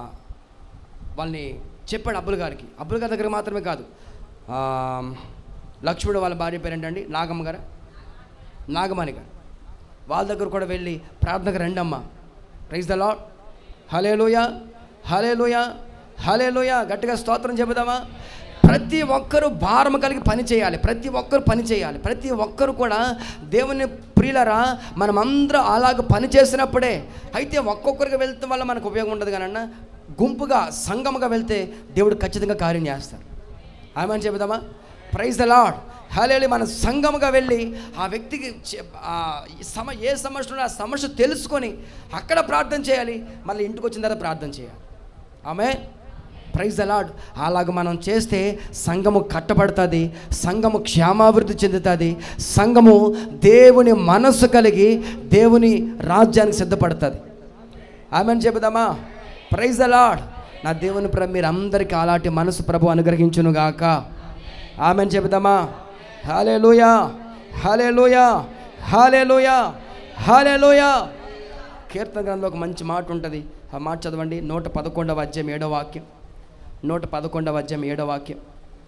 వాళ్ళని చెప్పాడు అబ్బుల్ గారికి అబ్బుల్ గారి దగ్గర మాత్రమే కాదు ఆ, లక్ష్మణుడు వాళ్ళ భార్య పేరేంటండి నాగమ్మ గారు నాగమణి గారు వాళ్ళ దగ్గర కూడా వెళ్ళి ప్రార్థనకు రండి అమ్మ praise the lord hallelujah hallelujah hallelujah గట్టిగా స్తోత్రం చెబుదామా ప్రతి ఒక్కరూ భారం కలిగి పని చేయాలి ప్రతి ఒక్కరు పని చేయాలి ప్రతి ఒక్కరు కూడా దేవుని ప్రియులరా మనం అందరూ అలాగ పని చేసినప్పుడే అయితే ఒక్కొక్కరికి వెళ్తే వల్ల మనకు ఉపయోగం ఉండదు కానీ గుంపుగా సంగముగా వెళ్తే దేవుడు ఖచ్చితంగా కార్యం చేస్తాడు ఆమె చెబుదామా ప్రైజ్ ద లాడ్ హలేలి మన సంఘముగా వెళ్ళి ఆ వ్యక్తికి చె- ఆ సమ ఏ సమస్య ఉన్నా ఆ సమస్య తెలుసుకొని అక్కడ ప్రార్థన చేయాలి మళ్ళీ ఇంటికి వచ్చిన తర్వాత ప్రార్థన చేయాలి ఆమె ప్రైజ్ అలాడ్ అలాగ మనం చేస్తే సంఘము కట్టబడుతుంది సంఘము క్షేమాభివృద్ధి చెందుతుంది సంఘము దేవుని మనస్సు కలిగి దేవుని రాజ్యానికి సిద్ధపడుతుంది ఆమెను చెబుదామా ప్రైజ్ అలాడ్ నా దేవుని ప్ర మీరు అందరికీ అలాంటి మనసు ప్రభు అనుగ్రహించును గాక ఆమెను చెబుదామా హాలే లూయా హాలే లూయా హాలే లూయా హాలే లూయా కీర్తన గ్రంథంలో ఒక మంచి మాట ఉంటుంది ఆ మాట చదవండి నూట పదకొండవ అధ్యాయం ఏడో వాక్యం నూట పదకొండవ అధ్యాయం ఏడో వాక్యం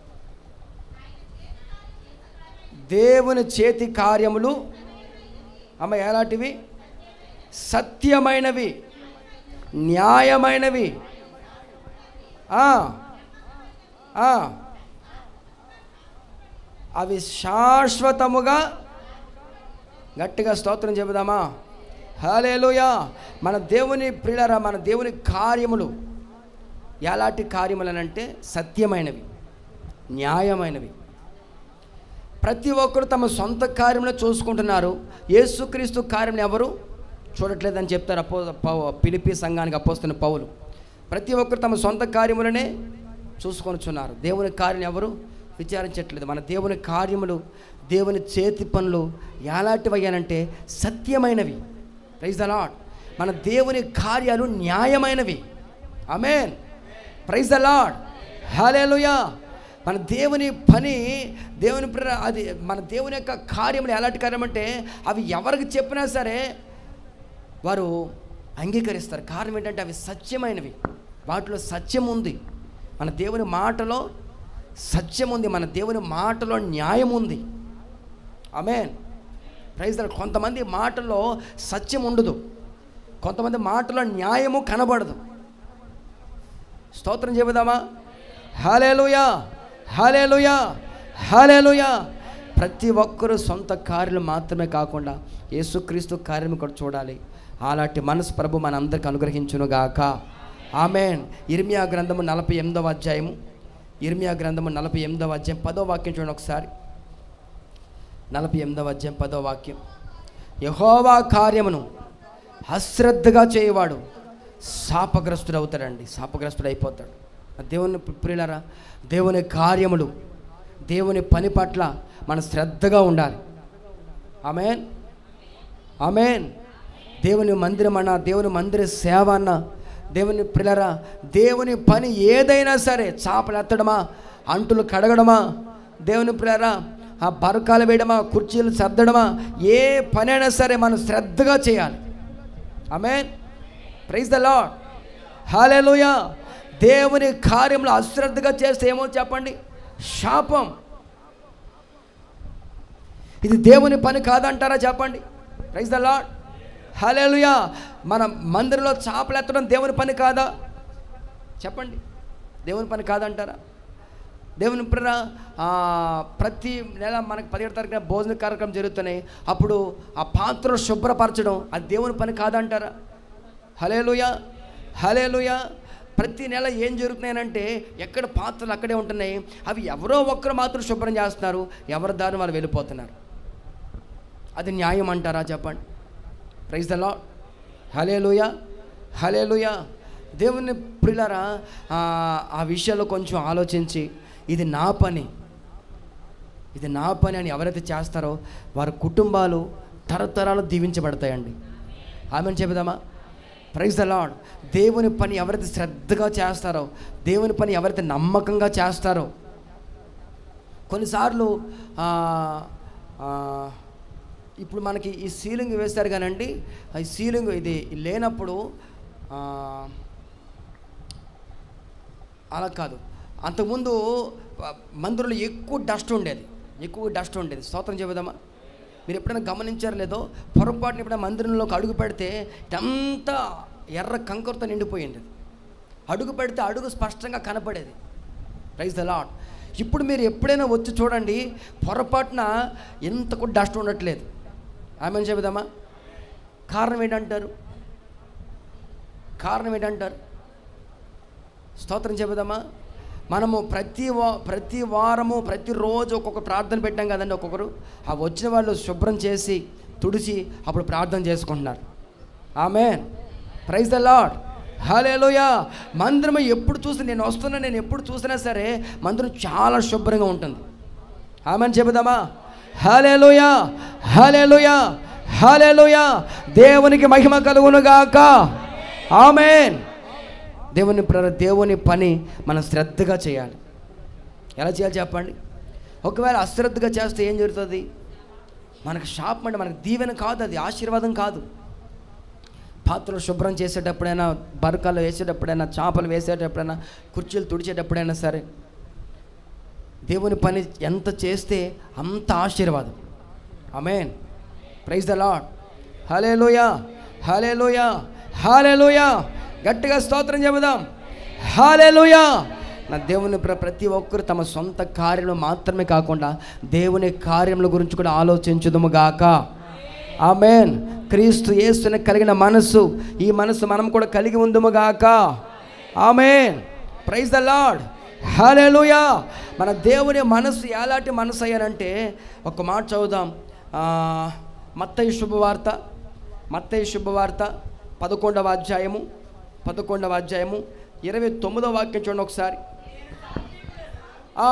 దేవుని చేతి కార్యములు అమ్మ ఎలాంటివి సత్యమైనవి న్యాయమైనవి ఆ, ఆ. అవి శాశ్వతముగా గట్టిగా స్తోత్రం చెబుదామా హలేలుయా మన దేవుని ప్రియులరా మన దేవుని కార్యములు ఎలాంటి కార్యములు అని అంటే సత్యమైనవి న్యాయమైనవి ప్రతి ఒక్కరు తమ సొంత కార్యములు చూసుకుంటున్నారు యేసుక్రీస్తు కార్యం ఎవరు చూడట్లేదని చెప్తారు అపో పౌ- పిలిపి సంఘానికి అపోస్తున్న పౌలు ప్రతి ఒక్కరు తమ సొంత కార్యములనే చూసుకొనిచున్నారు దేవుని కార్యం ఎవరు విచారించట్లేదు మన దేవుని కార్యములు దేవుని చేతి పనులు ఎలాంటివయ్యానంటే సత్యమైనవి ప్రైజ్ ద లాడ్ మన దేవుని కార్యాలు న్యాయమైనవి amen praise the lord hallelujah మన దేవుని పని దేవుని ప్ర- అది మన దేవుని యొక్క కార్యములు ఎలాంటి కార్యం అంటే అవి ఎవరికి చెప్పినా సరే వారు అంగీకరిస్తారు కారణం ఏంటంటే అవి సత్యమైనవి వాటిలో సత్యం ఉంది మన దేవుని మాటలో సత్యం ఉంది మన దేవుని మాటలో న్యాయం ఉంది ఆమెన్ ప్రైజ్ లార్డ్. కొంతమంది మాటల్లో సత్యం ఉండదు కొంతమంది మాటలో న్యాయము కనబడదు స్తోత్రం చెబుదామా హాలేలుయా హాలేలుయా హాలేలుయా ప్రతి ఒక్కరూ సొంత కార్యాలు మాత్రమే కాకుండా యేసుక్రీస్తు కార్యం కూడా చూడాలి అలాంటి మనసు ప్రభు మనందరికి అనుగ్రహించునుగాక ఆమెన్ ఇర్మియా గ్రంథము నలభై ఎనిమిదవ అధ్యాయము ఇర్మియా గ్రంథము నలభై ఎనిమిదవ అధ్యాయం పదో వాక్యం చూడండి ఒకసారి నలభై ఎనిమిదవ అధ్యాయం పదో వాక్యం యహోవా కార్యమును అశ్రద్ధగా చేయవాడు శాపగ్రస్తుడు అవుతాడండి శాపగ్రస్తుడు అయిపోతాడు ఆ దేవుని ప్రియులరా దేవుని కార్యములు దేవుని పని పట్ల మన శ్రద్ధగా ఉండాలి ఆమెన్ ఆమెన్ దేవుని మందిరం అన్న దేవుని మందిర సేవ అన్న దేవుని ప్రిలరా దేవుని పని ఏదైనా సరే చాపలు ఎత్తడమా అంటులు కడగడమా దేవుని ప్రిలరా ఆ బరకాలు వేయడమా కుర్చీలు సర్దడమా ఏ పనైనా సరే మనం శ్రద్ధగా చేయాలి amen praise the lord hallelujah దేవుని కార్యంలో అశ్రద్ధగా చేస్తే ఏమో చెప్పండి శాపం ఇది దేవుని పని కాదంటారా చెప్పండి ప్రైజ్ ద లాడ్ హలేలుయా మన మందిరంలో చేపలు ఎత్తడం దేవుని పని కాదా చెప్పండి దేవుని పని కాదంటారా దేవుని ప్రేర ప్రతి నెల మనకు పదిహేడు తారీఖున భోజన కార్యక్రమం జరుగుతున్నాయి అప్పుడు ఆ పాత్రలు శుభ్రపరచడం అది దేవుని పని కాదంటారా హలేలుయా హలేలుయా ప్రతి నెల ఏం జరుగుతున్నాయనంటే ఎక్కడ పాత్రలు అక్కడే ఉంటున్నాయి అవి ఎవరో ఒక్కరు మాత్రం శుభ్రం చేస్తున్నారు ఎవరి దారి వాళ్ళు వెళ్ళిపోతున్నారు అది న్యాయం అంటారా చెప్పండి praise the lord hallelujah hallelujah దేవుని ప్రిలరా ఆ విషయాల్లో కొంచెం ఆలోచించి ఇది నా పని ఇది నా పని అని ఎవరైతే చేస్తారో వారి కుటుంబాలు తరతరాలు దీవించబడతాయండి ఆమెను చెబుదామా ప్రైజ్ ద లాడ్ దేవుని పని ఎవరైతే శ్రద్ధగా చేస్తారో దేవుని పని ఎవరైతే నమ్మకంగా చేస్తారో కొన్నిసార్లు ఆ, ఆ, ఇప్పుడు మనకి ఈ సీలింగ్ వేస్తారు కానండి ఈ సీలింగ్ ఇది లేనప్పుడు ఆ, అలా కాదు అంతకుముందు ఆ, మందిరంలో ఎక్కువ డస్ట్ ఉండేది ఎక్కువ డస్ట్ ఉండేది స్తోత్రం చెబుదామా మీరు ఎప్పుడైనా గమనించారో లేదో పొరపాటున ఎప్పుడైనా మందిరంలోకి అడుగు పెడితే ఇదంతా ఎర్ర కంకరతో నిండిపోయింది అది. అడుగు పెడితే అడుగు స్పష్టంగా కనపడేది ప్రైజ్ ద లాడ్ ఇప్పుడు మీరు ఎప్పుడైనా వచ్చి చూడండి పొరపాటున ఎంత కూడా డస్ట్ ఉండట్లేదు ఆమె చెబుదామా కారణం ఏంటంటారు కారణం ఏంటంటారు స్తోత్రం చెబుదామా మనము ప్రతి వా ప్రతి వారము ప్రతిరోజు ఒక్కొక్క ప్రార్థన పెట్టాం కదండి ఒక్కొక్కరు ఆ వచ్చిన వాళ్ళు శుభ్రం చేసి తుడిచి అప్పుడు ప్రార్థన చేసుకుంటున్నారు ఆమె ప్రైజ్ ద లాడ్ హలేలుయ మందిరం ఎప్పుడు చూసినా నేను వస్తున్నా నేను ఎప్పుడు చూసినా సరే మందిరం చాలా శుభ్రంగా ఉంటుంది ఆమెను చెబుదామా హలేలుయ హలేలుయ హలేలుయ దేవునికి మహిమ కలుగునుగాక ఆమెన్ దేవుని ప్ర దేవుని పని మనం శ్రద్ధగా చేయాలి ఎలా చేయాలి చెప్పండి ఒకవేళ అశ్రద్ధగా చేస్తే ఏం జరుగుతుంది మనకు శాపం అంటే మనకు దీవెన కాదు అది ఆశీర్వాదం కాదు పాత్రలు శుభ్రం చేసేటప్పుడైనా బరకాలు వేసేటప్పుడైనా చేపలు వేసేటప్పుడైనా కుర్చీలు తుడిచేటప్పుడైనా సరే దేవుని పని ఎంత చేస్తే అంత ఆశీర్వాదం అమేన్ ప్రైజ్ ద లాడ్ హలే లోయా హలే లోయా హాలే లోయా గట్టిగా స్తోత్రం చెబుదాం హాలే లోయా నా దేవుని ప్ర ప్రతి ఒక్కరు తమ సొంత కార్యములు మాత్రమే కాకుండా దేవుని కార్యముల గురించి కూడా ఆలోచించుదుము గాక ఆమెన్ క్రీస్తు యేసుని కలిగిన మనస్సు ఈ మనస్సు మనం కూడా కలిగి ఉందుము గాక amen praise the lord hallelujah మన దేవుని మనస్సు ఎలాంటి మనసు అయ్యారంటే ఒక మాట చదువుదాం ఆ, మత్తయి శుభవార్త మత్తయి శుభవార్త పదకొండవ అధ్యాయము పదకొండవ అధ్యాయము ఇరవై తొమ్మిదవ వాక్యం చూడండి ఒకసారి ఆ,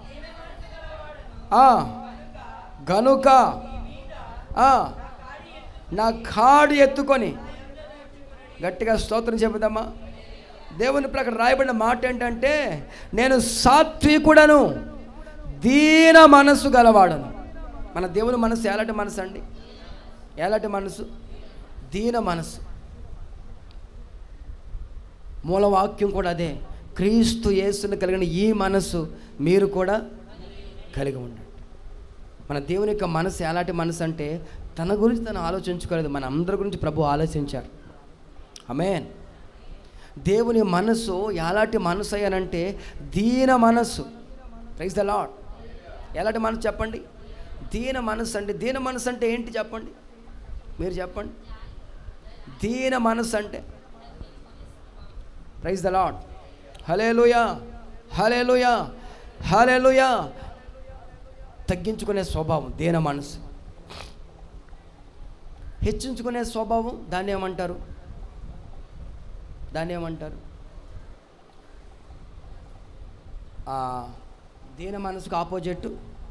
ఆ, గనుక ఆ, నా కాడు ఎత్తుకొని గట్టిగా స్తోత్రం చెబుదామా దేవుని ప్రకారం రాయబడిన మాట ఏంటంటే నేను సాత్వికుడను దీన మనస్సు గలవాడను మన దేవుని మనసు ఎలాంటి మనసు అండి ఎలాంటి మనసు దీన మనసు మూలవాక్యం కూడా అదే క్రీస్తు యేసుని కలిగిన ఈ మనసు మీరు కూడా కలిగి ఉండండి మన దేవుని యొక్క మనసు ఎలాంటి మనసు అంటే తన గురించి తను ఆలోచించుకోలేదు మన అందరి గురించి ప్రభు ఆలోచించారు అమేన్ దేవుని మనసు ఎలాంటి మనసు అయ్యానంటే దీన మనస్సు ప్రైజ్ ద లాడ్ ఎలాంటి మనసు చెప్పండి దీన మనసు అంటే దీన మనసు అంటే ఏంటి చెప్పండి మీరు చెప్పండి దీన మనసు అంటే praise the lord hallelujah hallelujah hallelujah తగ్గించుకునే స్వభావం దీన మనసు హెచ్చించుకునే స్వభావం దాన్ని ఏమంటారు దాన్ని ఏమంటారు ఆ, దీన మనసుకు ఆపోజిట్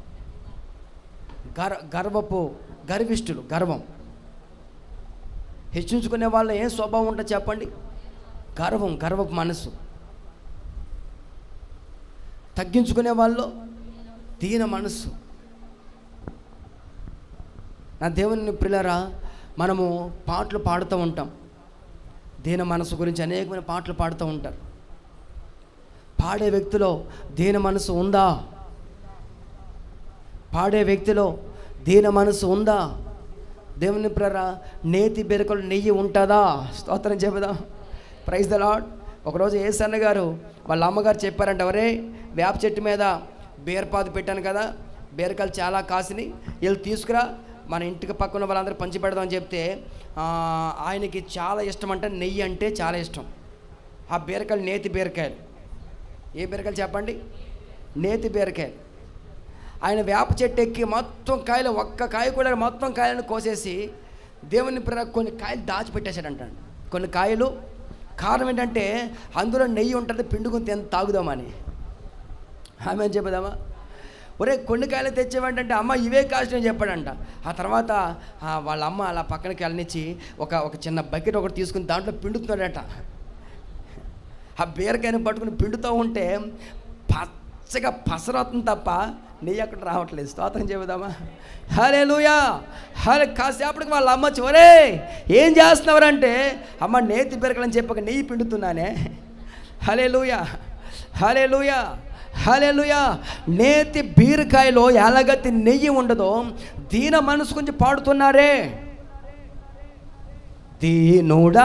గర్ గర్వపు గర్విష్ఠులు గర్వం హెచ్చించుకునే వాళ్ళు ఏం స్వభావం ఉంటుంది చెప్పండి గర్వం గర్వపు మనసు తగ్గించుకునే వాళ్ళు దీన మనస్సు నా దేవుని పిల్లరా మనము పాటలు పాడుతూ ఉంటాం దీన మనసు గురించి అనేకమైన పాటలు పాడుతూ ఉంటారు పాడే వ్యక్తిలో దీన మనసు ఉందా పాడే వ్యక్తిలో దీన మనసు ఉందా దేవుని ప్రరా నేతి బెరకలు నెయ్యి ఉంటుందా స్తోత్రం చెబుదాం ప్రైజ్ ద లాడ్ ఒకరోజు ఏసన్న గారు వాళ్ళ అమ్మగారు చెప్పారంట ఒరే వేప చెట్టు మీద బీరపాదు పెట్టాను కదా బీరకాయలు చాలా కాసినాయి వీళ్ళు తీసుకురా మన ఇంటికి పక్కన వాళ్ళందరూ పంచి పెడదామని చెప్తే ఆ, ఆయనకి చాలా ఇష్టం అంటే నెయ్యి అంటే చాలా ఇష్టం ఆ బీరకాయలు నేతి బీరకాయలు ఏ బీరకాయలు చెప్పండి నేతి బీరకాయలు ఆయన వేప చెట్టు ఎక్కి మొత్తం కాయలు ఒక్క కాయ కూడా మొత్తం కాయలను కోసేసి దేవుని ప్ర కొన్ని కాయలు దాచిపెట్టేశాడంట కొన్ని కాయలు కారణం ఏంటంటే అందులో నెయ్యి ఉంటుంది పిండుకుని తిని తాగుదామని ఆమె చెప్పుదామా ఒరే కొన్ని కాయలు తెచ్చేవాడంటే అమ్మ ఇవే కాస్ట్ అని చెప్పాడంట ఆ తర్వాత ఆ, వాళ్ళ అమ్మ అలా పక్కనకి వెళ్ళనిచ్చి ఒక ఒక చిన్న బకెట్ ఒకటి తీసుకుని దాంట్లో పిండుతున్నాడట ఆ బీరకాయని పట్టుకుని పిండుతూ ఉంటే పచ్చగా పసరవుతుంది తప్ప నెయ్యి అక్కడ రావట్లేదు స్తోత్రం చెబుదామా హలే లూయా హలే కాసేపటికి వాళ్ళ అమ్మ చివరే ఏం చేస్తున్నారంటే అమ్మ నేతి బీరకలని చెప్పక నెయ్యి పిండుతున్నానే హలే లూయా హలే లూయా హలే లూయా నేతి బీరకాయలో ఎలాగతి నెయ్యి ఉండదో దీన మనసు గురించి పాడుతున్నారే దీనుడా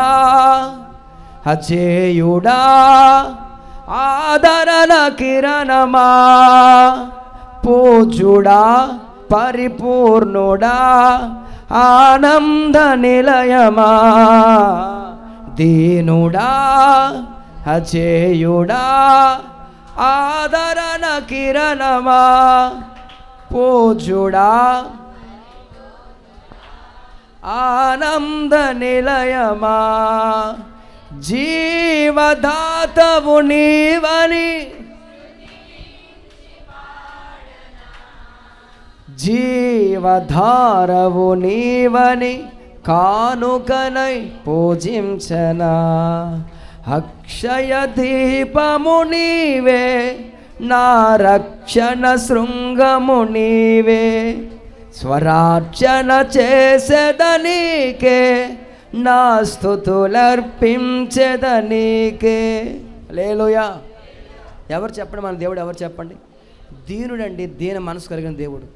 అచేయుడా ఆదరణ కిరణమా పూజుడా పరిపూర్ణుడా ఆనంద నిలయమా దీనుడా అచేయుడా ఆదరణ కిరణమా పూజుడా ఆనంద నిలయమా జీవదాతవు నీవని జీవధారవు నీవని కానుకనై పూజించనా అక్షయ దీపము నీవే నా రక్షణ శృంగము నీవే స్వరార్చన చేసేదనీకే నా స్థుతులర్పించేదనీకే లేలుయా ఎవరు చెప్పండి మన దేవుడు ఎవరు చెప్పండి దీనుడండి దీన మనసు కలిగిన దేవుడు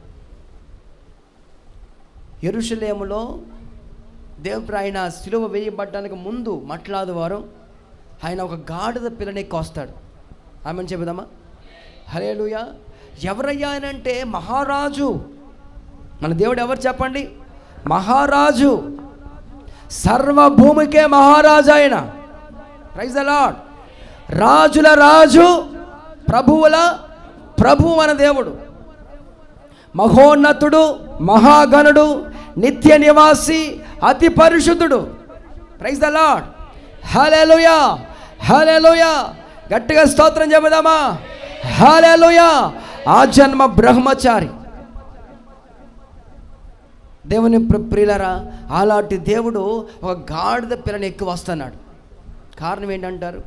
ఎరుషలేములో దేవుడు ఆయన సిలువ వేయబడ్డానికి ముందు మట్లాదు వారు ఆయన ఒక గాడిద పిల్లని కోస్తాడు ఆమెను చెబుదామా హరేలుయా ఎవరయ్యా అని అంటే మహారాజు మన దేవుడు ఎవరు చెప్పండి మహారాజు సర్వభూమికే మహారాజు ఆయన ప్రైజ్ అలాడ్ రాజుల రాజు ప్రభువుల ప్రభువు మన దేవుడు మహోన్నతుడు మహాగణుడు నిత్య నివాసి అతి పరిశుద్ధుడు praise the lord hallelujah hallelujah గట్టిగా స్తోత్రం చెబుదామా హలెలుయా ఆ జన్మ బ్రహ్మచారి దేవుని ప్రి- ప్రియులరా అలాంటి దేవుడు ఒక గాడిద పిల్లని ఎక్కువ వస్తున్నాడు కారణం ఏంటంటారు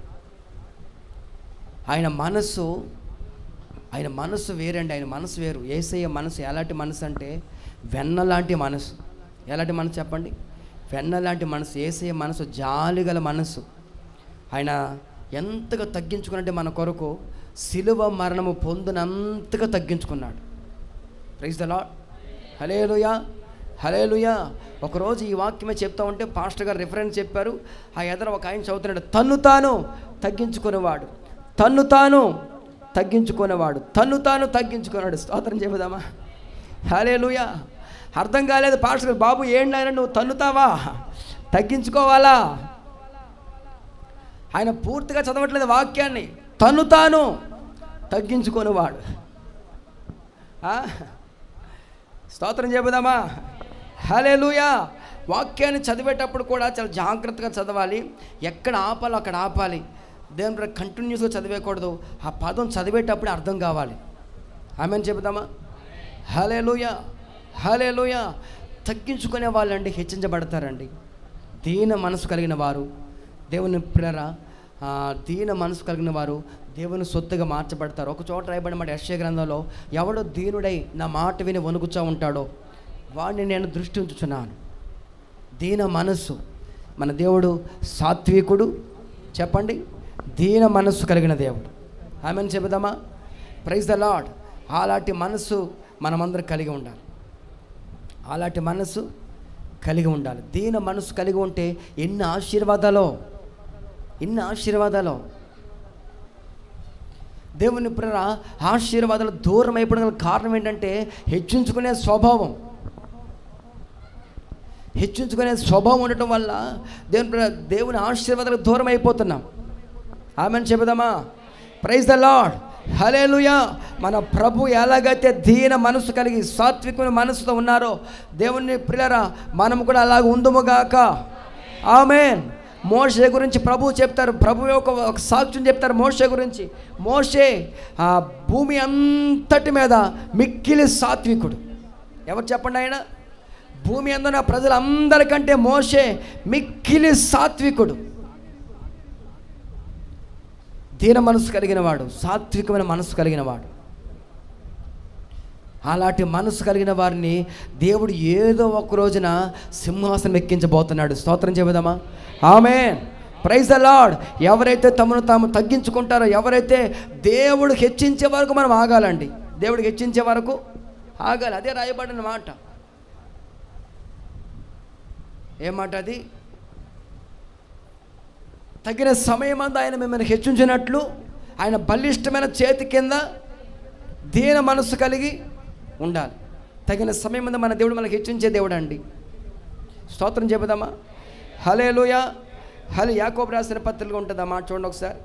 ఆయన మనస్సు ఆయన మనసు వేరండి ఆయన మనసు వేరు ఏసయ్య మనసు ఎలాంటి మనసు అంటే వెన్న లాంటి మనసు ఎలాంటి మనసు చెప్పండి వెన్న లాంటి మనసు ఏసయ్య మనసు జాలిగల మనసు ఆయన ఎంతగా తగ్గించుకున్నట్టే మన కొరకు సిలువ మరణము పొందినంతగా తగ్గించుకున్నాడు praise the lord hallelujah hallelujah ఒకరోజు ఈ వాక్యమే చెప్తా ఉంటే పాస్టర్ గారు రిఫరెన్స్ చెప్పారు ఆ ఎదర ఒక ఆయన చదువుతున్నాడు తన్ను తాను తగ్గించుకునేవాడు తన్ను తాను తగ్గించుకునేవాడు తన్ను తాను తగ్గించుకున్నాడు స్తోత్రం చెబుదామా హలేలుయా అర్థం కాలేదు పాస్టర్ గారు బాబు ఏంటి ఆయన నువ్వు తన్నుతావా తగ్గించుకోవాలా ఆయన పూర్తిగా చదవట్లేదు వాక్యాన్ని తను తాను తగ్గించుకునేవాడు ఆ? స్తోత్రం చెబుదామా హలేలుయా వాక్యాన్ని చదివేటప్పుడు కూడా చాలా జాగ్రత్తగా చదవాలి ఎక్కడ ఆపాలో అక్కడ ఆపాలి దేవుని కంటిన్యూస్గా చదివేయకూడదు ఆ పదం చదివేటప్పుడు అర్థం కావాలి ఆమెను చెబుదామా హలేలుయా హలేలుయా తగ్గించుకునే వాళ్ళండి హెచ్చించబడతారండి దీన మనసు కలిగిన వారు దేవుని ప్రేర ఆ, దీన మనసు కలిగిన వారు దేవుని సొత్తుగా మార్చబడతారు ఒక చోట రాయబడిన మాట యశ్య గ్రంథంలో ఎవడో దీనుడై నా మాట విని వణుకుచా ఉంటాడో వాడిని నేను దృష్టి ఉంచుచున్నాను దీన మనస్సు మన దేవుడు సాత్వికుడు చెప్పండి దీన మనస్సు కలిగిన దేవుడు ఆమెను చెబుదామా ప్రైజ్ ద లాడ్ అలాంటి మనస్సు మనమందరం కలిగి ఉండాలి అలాంటి మనస్సు కలిగి ఉండాలి దీన మనస్సు కలిగి ఉంటే ఎన్ని ఆశీర్వాదాలో ఎన్ని ఆశీర్వాదాలు దేవుని ప్రేర ఆశీర్వాదాలు దూరం అయిపోవడం గల కారణం ఏంటంటే హెచ్చించుకునే స్వభావం హెచ్చించుకునే స్వభావం ఉండటం వల్ల దేవుని ప్రేర దేవుని ఆశీర్వాదాలకు దూరం అయిపోతున్నాం ఆమెను చెబుదామా ప్రైజ్ ద లాడ్ హలేలుయా మన ప్రభు ఎలాగైతే దీన మనసు కలిగి సాత్వికమైన మనసుతో ఉన్నారో దేవుని ప్రిలరా మనం కూడా అలాగ ఉందుముగాక ఆమెన్ మోషే గురించి ప్రభు చెప్తారు ప్రభు యొక్క ఒక సాక్ష్యం చెప్తారు మోషే గురించి మోషే ఆ భూమి అంతటి మీద మిక్కిలి సాత్వికుడు ఎవరు చెప్పండి ఆయన భూమి అందున ప్రజలందరికంటే మోషే మిక్కిలి సాత్వికుడు దీన మనసు కలిగిన వాడు సాత్వికమైన మనసు కలిగిన వాడు అలాంటి మనసు కలిగిన వారిని దేవుడు ఏదో ఒక రోజున సింహాసనం ఎక్కించబోతున్నాడు స్తోత్రం చెబుదామా ఆమె ప్రైజ్ ద లాడ్ ఎవరైతే తమను తాము తగ్గించుకుంటారో ఎవరైతే దేవుడు హెచ్చించే వరకు మనం ఆగాలండి దేవుడికి హెచ్చించే వరకు ఆగాలి అదే రాయబడిన మాట ఏం మాట అది తగిన సమయమందు ఆయన మిమ్మల్ని హెచ్చించినట్లు ఆయన బలిష్టమైన చేతి కింద దీన మనస్సు కలిగి ఉండాలి తగిన సమయం మీద మన దేవుడు మనకి హెచ్చించే దేవుడు అండి స్తోత్రం చెబుదామా హలే లూయ హలే యాకోబు రాసిన పత్రిక ఉంటుందా మాట చూడండి ఒకసారి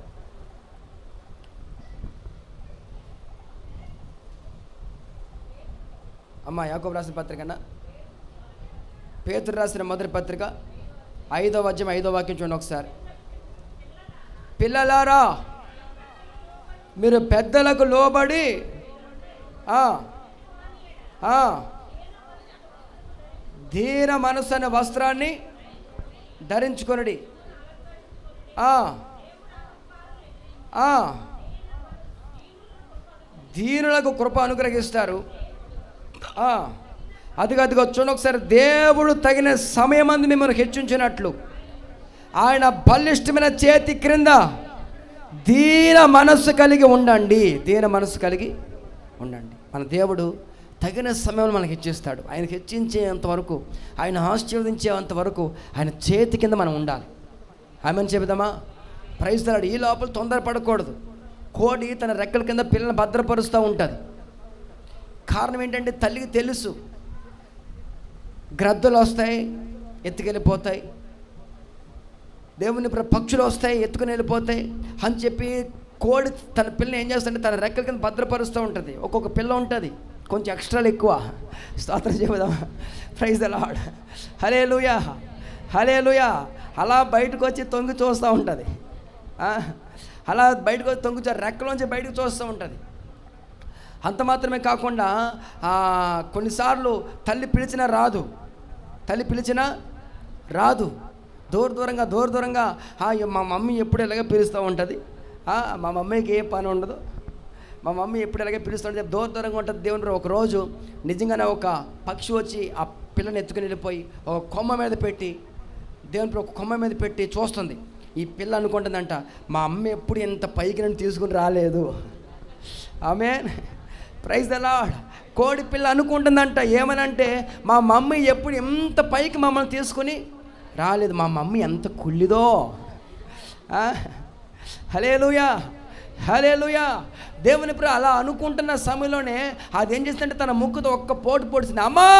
అమ్మా యాకోబు రాసిన పత్రిక అన్న పేతురు రాసిన మొదటి పత్రిక ఐదో అధ్యాయం ఐదో వాక్యం చూడండి ఒకసారి పిల్లలారా మీరు పెద్దలకు లోబడి ఆ, ఆ, ధీర మనసు అనే వస్త్రాన్ని ధరించుకొనడి ఆ, ఆ, దీనులకు కృప అనుగ్రహిస్తారు ఆ, అదిగో అదిగో చూడండి ఒకసారి దేవుడు తగిన సమయమందు మిమ్మల్ని హెచ్చించినట్లు ఆయన బలిష్టమైన చేతి క్రింద దీన మనస్సు కలిగి ఉండండి దీన మనస్సు కలిగి ఉండండి మన దేవుడు తగిన సమయంలో మనకి హెచ్చిస్తాడు ఆయన హెచ్చించేంత వరకు ఆయన ఆశీర్వదించేంత వరకు ఆయన చేతి కింద మనం ఉండాలి ఆమెను చెబుదామా ప్రైజ్ తలాడు ఈ లోపల తొందరపడకూడదు కోడి తన రెక్కల కింద పిల్లల్ని భద్రపరుస్తూ ఉంటుంది కారణం ఏంటంటే తల్లికి తెలుసు గ్రద్దలు వస్తాయి ఎత్తుకెళ్ళిపోతాయి దేవుని ప్ర- పక్షులు వస్తాయి ఎత్తుకుని వెళ్ళిపోతాయి అని చెప్పి కోడి తన పిల్లని ఏం చేస్తుంటే తన రెక్కల కింద భద్రపరుస్తూ ఉంటుంది ఒక్కొక్క పిల్ల ఉంటుంది కొంచెం ఎక్స్ట్రాలు ఎక్కువ స్తోత్రం చెబుదాం ప్రైజ్ అలాడ్ హలే లూయా హలే లూయా అలా బయటకు వచ్చి తొంగి చూస్తూ ఉంటుంది ఆ, అలా బయటకు వచ్చి తొంగి చూ- రెక్కలోంచి బయటకు చూస్తూ ఉంటుంది అంత మాత్రమే కాకుండా ఆ, కొన్నిసార్లు తల్లి పిలిచినా రాదు తల్లి పిలిచినా రాదు దూర దూరంగా దూర దూరంగా "ఆ, మా మమ్మీ ఎప్పుడు ఇలాగే పిలుస్తూ ఉంటుంది "ఆ, మా మమ్మీకి ఏ పని ఉండదు మా మమ్మీ ఎప్పుడు ఇలాగే పిలుస్తుంటే దూర దూరంగా ఉంటుంది దేవుని ఒక రోజు నిజంగానే ఒక పక్షి వచ్చి ఆ పిల్లని ఎత్తుకుని వెళ్ళిపోయి ఒక కొమ్మ మీద పెట్టి దేవుని ఒక కొమ్మ మీద పెట్టి చూస్తుంది ఈ పిల్ల అనుకుంటుందంట మా అమ్మ ఎప్పుడు ఇంత పైకి నన్ను తీసుకుని రాలేదు ఆమె ప్రైజ్ ద లాడ్ కోడి పిల్ల అనుకుంటుందంట ఏమనంటే మా మమ్మీ ఎప్పుడు ఎంత పైకి మమ్మల్ని తీసుకుని రాలేదు మా మమ్మీ ఎంత కుళ్ళిదో హలే లూయా హలే లూయా దేవుని ప్ర అలా అనుకుంటున్న సమయంలోనే అది ఏం చేస్తుందంటే తన ముక్కుతో ఒక్క పోటు పొడిచింది అమ్మా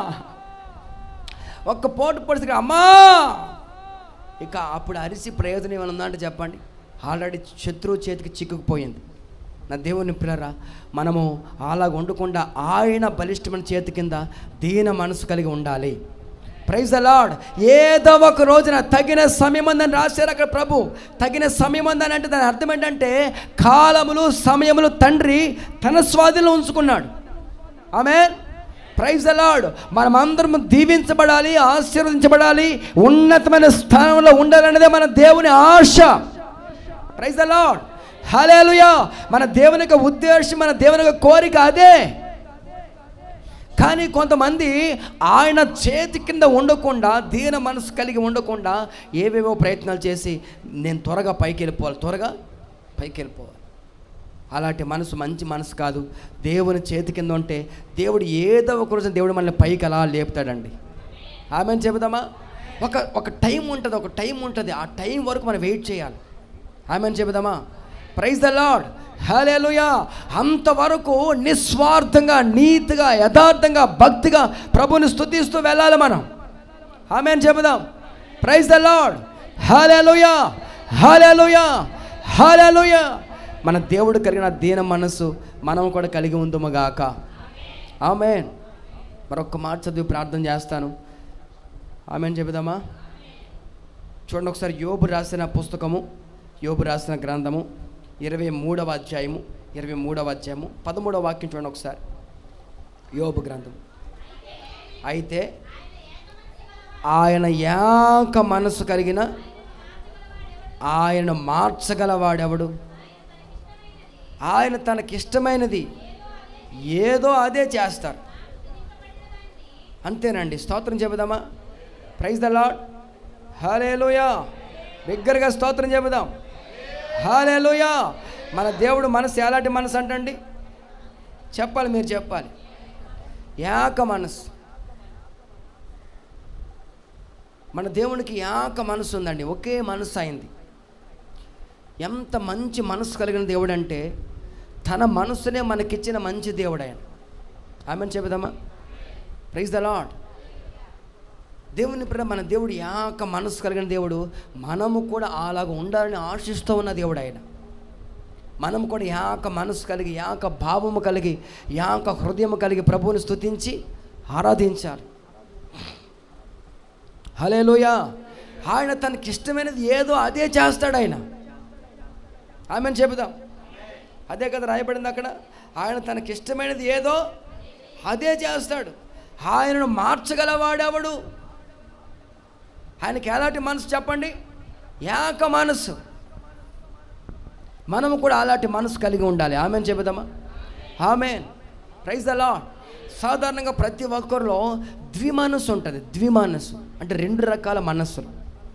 ఒక్క పోటు పొడిచి అమ్మా ఇక అప్పుడు అరిసి ప్రయోజనం ఏమైనా ఉందంటే చెప్పండి ఆల్రెడీ శత్రువు చేతికి చిక్కుకుపోయింది నా దేవుని పిల్లరా మనము అలా ఉండకుండా ఆయన బలిష్టమైన చేతి కింద దీన మనసు కలిగి ఉండాలి ప్రైజ్ అలాడ్ ఏదో ఒక రోజున తగిన సమయం ఉందని రాశారు అక్కడ ప్రభు తగిన సమయం ఉందని అంటే దాని అర్థం ఏంటంటే కాలములు సమయములు తండ్రి తన స్వాధీనంలో ఉంచుకున్నాడు ఆమె ప్రైజ్ అలాడ్ మనం అందరం దీవించబడాలి ఆశీర్వదించబడాలి ఉన్నతమైన స్థానంలో ఉండాలనేదే మన దేవుని ఆశ ప్రైజ్ అలాడ్ హలేలుయా మన దేవుని యొక్క ఉద్దేశం మన దేవుని యొక్క కోరిక అదే కానీ కొంతమంది ఆయన చేతి కింద ఉండకుండా దీన మనసు కలిగి ఉండకుండా ఏవేవో ప్రయత్నాలు చేసి నేను త్వరగా పైకి వెళ్ళిపోవాలి త్వరగా పైకి వెళ్ళిపోవాలి అలాంటి మనసు మంచి మనసు కాదు దేవుని చేతి కింద ఉంటే దేవుడు ఏదో ఒక రోజు దేవుడు మనల్ని పైకి అలా లేపుతాడండి ఆమెను చెబుదామా ఒక ఒక టైం ఉంటుంది ఒక టైం ఉంటుంది ఆ టైం వరకు మనం వెయిట్ చేయాలి ఆమెను చెబుదామా ప్రైజ్ ద లాడ్ హలేలుయా అంతవరకు నిస్వార్థంగా నీతిగా యథార్థంగా భక్తిగా ప్రభుని స్తుతిస్తూ వెళ్ళాలి మనం ఆమెను చెబుదాం praise the lord hallelujah hallelujah hallelujah మన దేవుడు కలిగిన దీన మనస్సు మనం కూడా కలిగి ఉందముగాక ఆమెన్ మరొక మాట చదివి ప్రార్థన చేస్తాను ఆమెన్ చెబుదామా చూడండి ఒకసారి యోబు రాసిన పుస్తకము యోబు రాసిన గ్రంథము ఇరవై మూడవ అధ్యాయము ఇరవై మూడవ అధ్యాయము పదమూడవ వాక్యం చూడండి ఒకసారి యోబు గ్రంథం అయితే ఆయన యాక మనసు కలిగిన ఆయన మార్చగలవాడెవడు ఆయన తనకిష్టమైనది ఏదో అదే చేస్తారు అంతేనండి స్తోత్రం చెబుదామా ప్రైజ్ ద లాడ్ హాలేలుయా బిగ్గరగా స్తోత్రం చెబుదాం హాలేలుయా మన దేవుడు మనసు ఎలాంటి మనసు అంటండి చెప్పాలి మీరు చెప్పాలి యాక మనసు మన దేవునికి యాక మనసు ఉందండి ఒకే మనసు అయింది ఎంత మంచి మనసు కలిగిన దేవుడు అంటే తన మనసునే మనకిచ్చిన మంచి దేవుడు ఆయన ఆమెను చెబుదామా ప్రైజ్ ద లాడ్ దేవుని ప్రేమ మన దేవుడు యాక మనసు కలిగిన దేవుడు మనము కూడా అలాగ ఉండాలని ఆశిస్తూ ఉన్న దేవుడు ఆయన మనం కూడా యాక మనసు కలిగి యాక భావము కలిగి యాక హృదయం కలిగి ప్రభువుని స్తుతించి ఆరాధించాలి హలేలోయ ఆయన తనకి ఇష్టమైనది ఏదో అదే చేస్తాడు ఆయన ఆమెను చెబుదాం అదే కదా రాయబడింది అక్కడ ఆయన తనకి ఇష్టమైనది ఏదో అదే చేస్తాడు ఆయనను మార్చగలవాడెవడు ఆయనకి ఎలాంటి మనసు చెప్పండి ఏక మనసు మనము కూడా అలాంటి మనసు కలిగి ఉండాలి ఆమెను చెబుదామా ఆమెన్ ప్రైజ్ ద లాడ్ సాధారణంగా ప్రతి ఒక్కరిలో ద్విమనస్సు ఉంటుంది ద్విమనస్సు అంటే రెండు రకాల మనస్సులు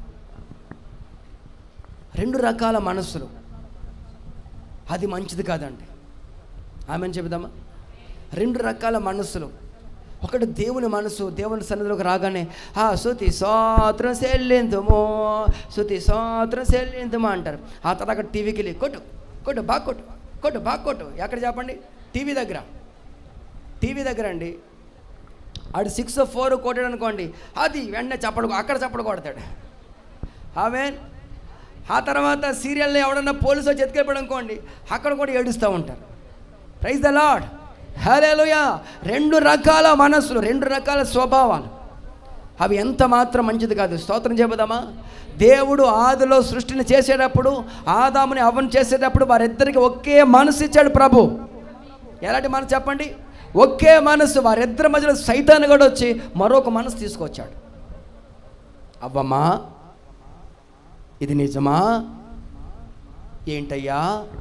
రెండు రకాల మనస్సులు అది మంచిది కాదండి ఆమెను చెబుదామా రెండు రకాల మనస్సులు ఒకటి దేవుని మనసు దేవుని సన్నిధిలోకి రాగానే ఆ శృతి సోత్రం సెల్లిందుమో శృతి సోత్రం సెల్లిందుమో అంటారు ఆ తర్వాత అక్కడ టీవీకి వెళ్ళి కొట్టు కొట్టు బాగా కొట్టు కొట్టు బాగా కొట్టు ఎక్కడ చెప్పండి టీవీ దగ్గర టీవీ దగ్గర అండి ఆడు సిక్స్ ఫోర్ కొట్టాడు అనుకోండి అది వెంటనే చప్పడు అక్కడ చప్పడు కొడతాడు ఆమె ఆ తర్వాత సీరియల్లో ఎవడన్నా పోలీసు వచ్చి ఎత్తుకెళ్ళిపోయాడు అనుకోండి అక్కడ కూడా ఏడుస్తూ ఉంటారు ప్రైజ్ ద లాడ్ హలేలుయా రెండు రకాల మనస్సులు రెండు రకాల స్వభావాలు అవి ఎంత మాత్రం మంచిది కాదు స్తోత్రం చెబుదామా దేవుడు ఆదిలో సృష్టిని చేసేటప్పుడు ఆదాముని అవన్ చేసేటప్పుడు వారిద్దరికి ఒకే మనసు ఇచ్చాడు ప్రభు ఎలాంటి మనసు చెప్పండి ఒకే మనసు వారిద్దరి మధ్యలో సైతాన్ని కూడా వచ్చి మరొక మనసు తీసుకొచ్చాడు అవ్వమ్మా ఇది నిజమా ఏంటయ్యా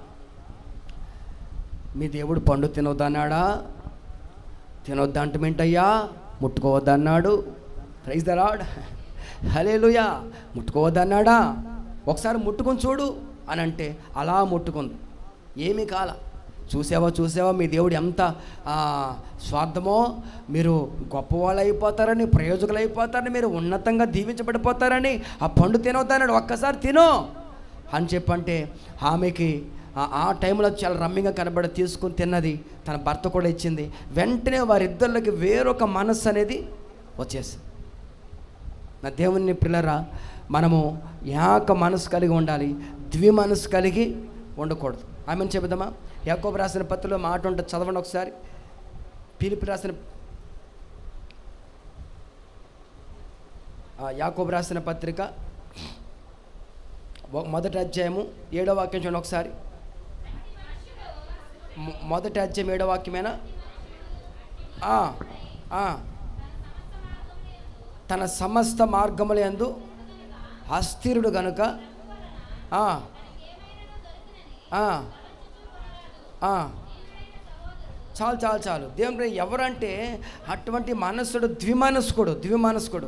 మీ దేవుడు పండు తినొద్దన్నాడా తినొద్దంటమేంటయ్యా ముట్టుకోవద్దన్నాడు ప్రైజ్ దరాడ్ హలేలుయా ముట్టుకోవద్దన్నాడా ఒకసారి ముట్టుకొని చూడు అని అంటే అలా ముట్టుకుంది ఏమీ కాల చూసావా చూసావా మీ దేవుడు ఎంత ఆ, స్వార్థమో మీరు గొప్పవాళ్ళు అయిపోతారని ప్రయోజకులు అయిపోతారని మీరు ఉన్నతంగా దీవించబడిపోతారని ఆ పండు తినొద్దన్నాడు ఒక్కసారి తినో అని చెప్పంటే ఆమెకి ఆ- ఆ టైంలో చాలా రమ్మిగా కనబడి తీసుకుని తిన్నది తన భర్త కూడా ఇచ్చింది వెంటనే వారిద్దరికి వేరొక మనస్సు అనేది వచ్చేసింది నా దేవుని పిల్లరా మనము ఏక మనసు కలిగి ఉండాలి ద్వి మనసు కలిగి ఉండకూడదు ఆమెను చెబుదామా యాకోబు రాసిన పత్రికలో మాట ఉంటుంది చదవండి ఒకసారి పిలిపి రాసిన ఆ, యాకోబు రాసిన పత్రిక మొ- మొదటి అధ్యాయము ఏడో వాక్యం చూడండి ఒకసారి మొ- మొదటి అధ్యాయం ఏడో వాక్యమేనా ఆ, ఆ. తన సమస్త మార్గముల యందు అస్థిరుడు గనుక ఆ, ఆ, ఆ. చాలు చాలు చాలు దేవుని ఎవరంటే అటువంటి మనస్సుడు ద్విమనస్కుడు ద్విమనస్కుడు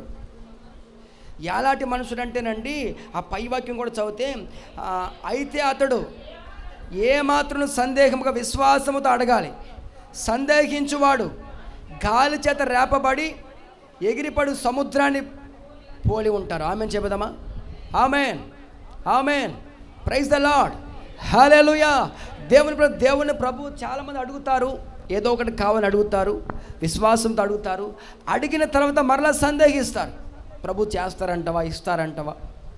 ఎలాంటి మనుషుడు అంటేనండి ఆ పై వాక్యం కూడా చదివితే ఆ, అయితే అతడు ఏమాత్రం సందేహముగా విశ్వాసముతో అడగాలి సందేహించువాడు గాలి చేత రేపబడి ఎగిరిపడు సముద్రాన్ని పోలి ఉంటారు ఆమెన్ చెబుదామా amen amen praise the lord hallelujah దేవుని ప్ర- దేవుని ప్రభు చాలామంది అడుగుతారు ఏదో ఒకటి కావాలని అడుగుతారు విశ్వాసంతో అడుగుతారు అడిగిన తర్వాత మరలా సందేహిస్తారు ప్రభు చేస్తారంటవా ఇస్తారంటవా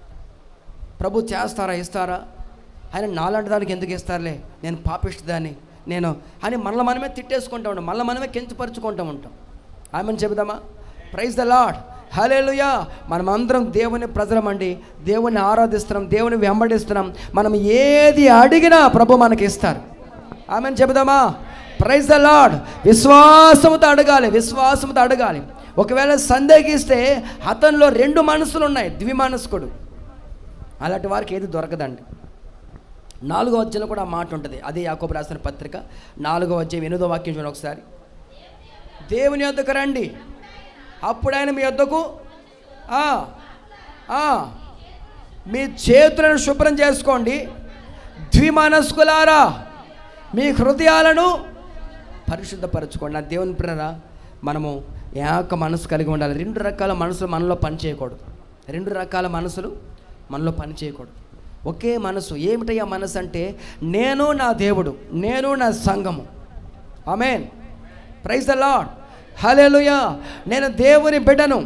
ప్రభు చేస్తారా ఇస్తారా ఆయన నాలాంటి దానికి ఎందుకు ఇస్తారులే నేను పాపిస్తుందాన్ని నేను అని మళ్ళీ మనమే తిట్టేసుకుంటా ఉంటాం మళ్ళీ మనమే కించపరుచుకుంటూ ఉంటాం ఆమెను చెబుదామా ప్రైజ్ ద లాడ్ హలేలుయా మనం అందరం దేవుని ప్రజలమండి దేవుని ఆరాధిస్తున్నాం దేవుని వెంబడిస్తున్నాం మనం ఏది అడిగినా ప్రభు మనకి ఇస్తారు ఆమెను చెబుదామా ప్రైజ్ ద లాడ్ విశ్వాసముతో అడగాలి విశ్వాసముతో అడగాలి ఒకవేళ సందేహిస్తే అతనిలో రెండు మనసులు ఉన్నాయి ద్విమనస్కుడు అలాంటి వారికి ఏది దొరకదండి నాలుగో అధ్యాయంలో కూడా ఆ మాట ఉంటుంది అదే యాకోబు రాసిన పత్రిక నాలుగో అధ్యాయం ఎనిమిదో వాక్యం చూడండి ఒకసారి దేవుని యొద్దకు రండి అప్పుడు ఆయన మీ యొద్దకు ఆ, ఆ, మీ చేతులను శుభ్రం చేసుకోండి ద్విమనస్కులారా మీ హృదయాలను పరిశుద్ధపరచుకోండి నా దేవుని ప్రేరా మనము ఏక మనసు కలిగి ఉండాలి రెండు రకాల మనసులు మనలో పని చేయకూడదు రెండు రకాల మనసులు మనలో పని చేయకూడదు ఒకే మనసు ఏమిటయ్యా మనసు అంటే నేను నా దేవుడు నేను నా సంఘము amen praise the lord hallelujah నేను దేవుని బిడ్డను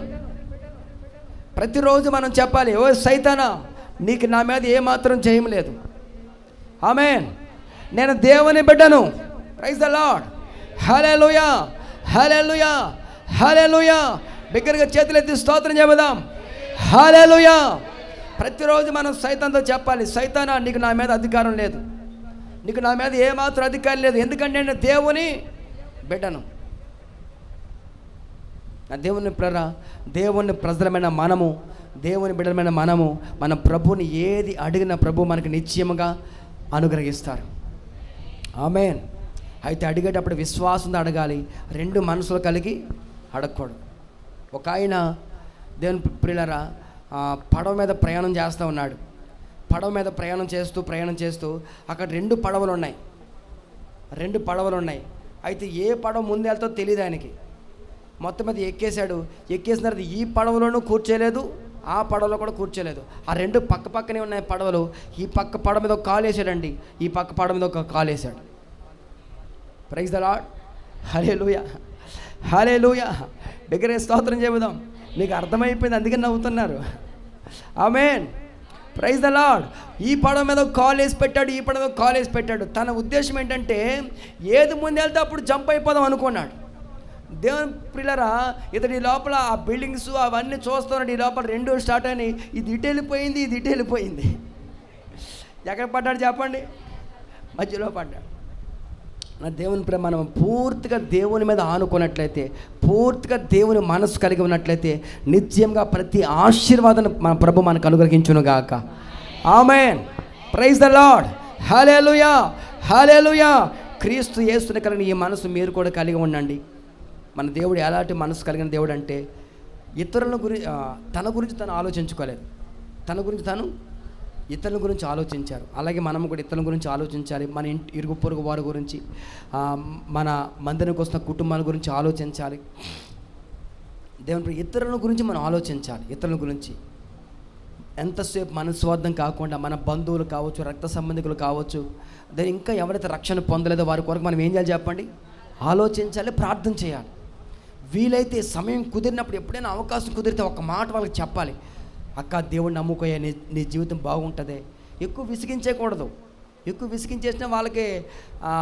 ప్రతిరోజు మనం చెప్పాలి ఓ సైతానా నీకు నా మీద ఏమాత్రం జయం లేదు ఆమెన్ నేను దేవుని బిడ్డను praise the lord hallelujah hallelujah hallelujah బిగ్గరగా చేతులెత్తి స్తోత్రం చెబుదాం హలేలుయా ప్రతిరోజు మనం సైతంతో చెప్పాలి సైతానా నీకు నా మీద అధికారం లేదు నీకు నా మీద ఏమాత్రం అధికారం లేదు ఎందుకంటే నేను దేవుని బిడ్డను నా దేవుని ప్రరా దేవుని ప్రజలమైన మనము దేవుని బిడ్డలమైన మనము మన ప్రభుని ఏది అడిగిన ప్రభు మనకి నిశ్చయముగా అనుగ్రహిస్తారు ఆమెన్ అయితే అడిగేటప్పుడు విశ్వాసంతో అడగాలి రెండు మనసులు కలిగి అడగకూడదు ఒక ఆయన దేవుని ప్రియులరా ఆ, పడవ మీద ప్రయాణం చేస్తూ ఉన్నాడు పడవ మీద ప్రయాణం చేస్తూ ప్రయాణం చేస్తూ అక్కడ రెండు పడవలు ఉన్నాయి రెండు పడవలు ఉన్నాయి అయితే ఏ పడవ ముందు వెళ్తో తెలియదు ఆయనకి మొత్తం మీద ఎక్కేశాడు ఎక్కేసిన తర్వాత ఈ పడవలోనూ కూర్చోలేదు ఆ పడవలో కూడా కూర్చోలేదు ఆ రెండు పక్క పక్కనే ఉన్నాయి పడవలు ఈ పక్క పడవ మీద ఒక కాలు వేసాడండి ఈ పక్క పడవ మీద ఒక కాలు వేసాడు ప్రైజ్ ద లాడ్ హలే లూయ హలే లూయ దగ్గర స్తోత్రం చెబుదాం మీకు అర్థమైపోయింది అందుకే నవ్వుతున్నారు ఆమెన్ ప్రైజ్ ద లాడ్ ఈ పడవ మీద ఒక కాల్ వేసి పెట్టాడు ఈ పడవ మీద ఒక కాల్ వేసి పెట్టాడు తన ఉద్దేశం ఏంటంటే ఏది ముందు వెళ్తే అప్పుడు జంప్ అయిపోదాం అనుకున్నాడు దేవుని పిల్లరా ఇతడు ఈ లోపల ఆ బిల్డింగ్స్ అవన్నీ చూస్తున్నాడు ఈ లోపల రెండు స్టార్ట్ అయినాయి ఇది ఇటు వెళ్ళిపోయింది ఇది ఇటు వెళ్ళిపోయింది ఎక్కడ పడ్డాడు చెప్పండి మధ్యలో పడ్డాడు నా దేవుని ప్రేమ మనం పూర్తిగా దేవుని మీద ఆనుకున్నట్లయితే పూర్తిగా దేవుని మనసు కలిగి ఉన్నట్లయితే నిత్యంగా ప్రతి ఆశీర్వాదం మన ప్రభు మనకు అనుగ్రహించును గాక amen praise the lord hallelujah hallelujah క్రీస్తు యేసుని కలిగిన ఈ మనసు మీరు కూడా కలిగి ఉండండి మన దేవుడు ఎలాంటి మనసు కలిగిన దేవుడు అంటే ఇతరుల గురి ఆ, తన గురించి తను ఆలోచించుకోలేదు తన గురించి తను ఇతరుల గురించి ఆలోచించారు అలాగే మనం కూడా ఇతరుల గురించి ఆలోచించాలి మన ఇంటి ఇరుగు పొరుగు వారి గురించి ఆ, మన మందిరానికి వస్తున్న కుటుంబాల గురించి ఆలోచించాలి దేవుని ప్రియ- ఇతరుల గురించి మనం ఆలోచించాలి ఇతరుల గురించి ఎంతసేపు మన స్వార్థం కాకుండా మన బంధువులు కావచ్చు రక్త సంబంధికులు కావచ్చు అదే ఇంకా ఎవరైతే రక్షణ పొందలేదో వారి కొరకు మనం ఏం చేయాలి చెప్పండి ఆలోచించాలి ప్రార్థన చేయాలి వీలైతే సమయం కుదిరినప్పుడు ఎప్పుడైనా అవకాశం కుదిరితే ఒక మాట వాళ్ళకి చెప్పాలి అక్క దేవుడిని నమ్ముకోయే నీ నీ జీవితం బాగుంటుంది ఎక్కువ విసిగించకూడదు ఎక్కువ విసిగించేసిన వాళ్ళకి ఆ,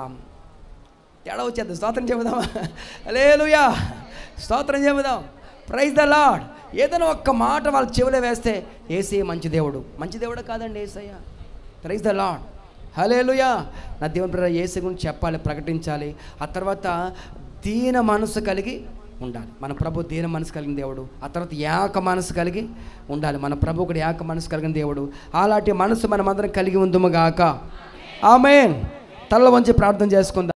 తేడా వచ్చేది స్తోత్రం చెబుదామా లేలుయా స్తోత్రం చెబుదాం ప్రైజ్ ద లాడ్ ఏదైనా ఒక్క మాట వాళ్ళ చెవిలో వేస్తే ఏసీ మంచి దేవుడు మంచి దేవుడు కాదండి Yesayya praise the lord hallelujah నా దేవుని ప్రేర ఏసీ గురించి చెప్పాలి ప్రకటించాలి ఆ తర్వాత దీన మనసు కలిగి ఉండాలి మన ప్రభు దీన మనసు కలిగిన దేవుడు ఆ తర్వాత ఏక మనసు కలిగి ఉండాలి మన ప్రభు కూడా ఏక మనసు కలిగిన దేవుడు అలాంటి మనసు మనమందరం కలిగి ఉందుము గాక ఆమెన్ తల్ల వంచి ప్రార్థన చేసుకుందాం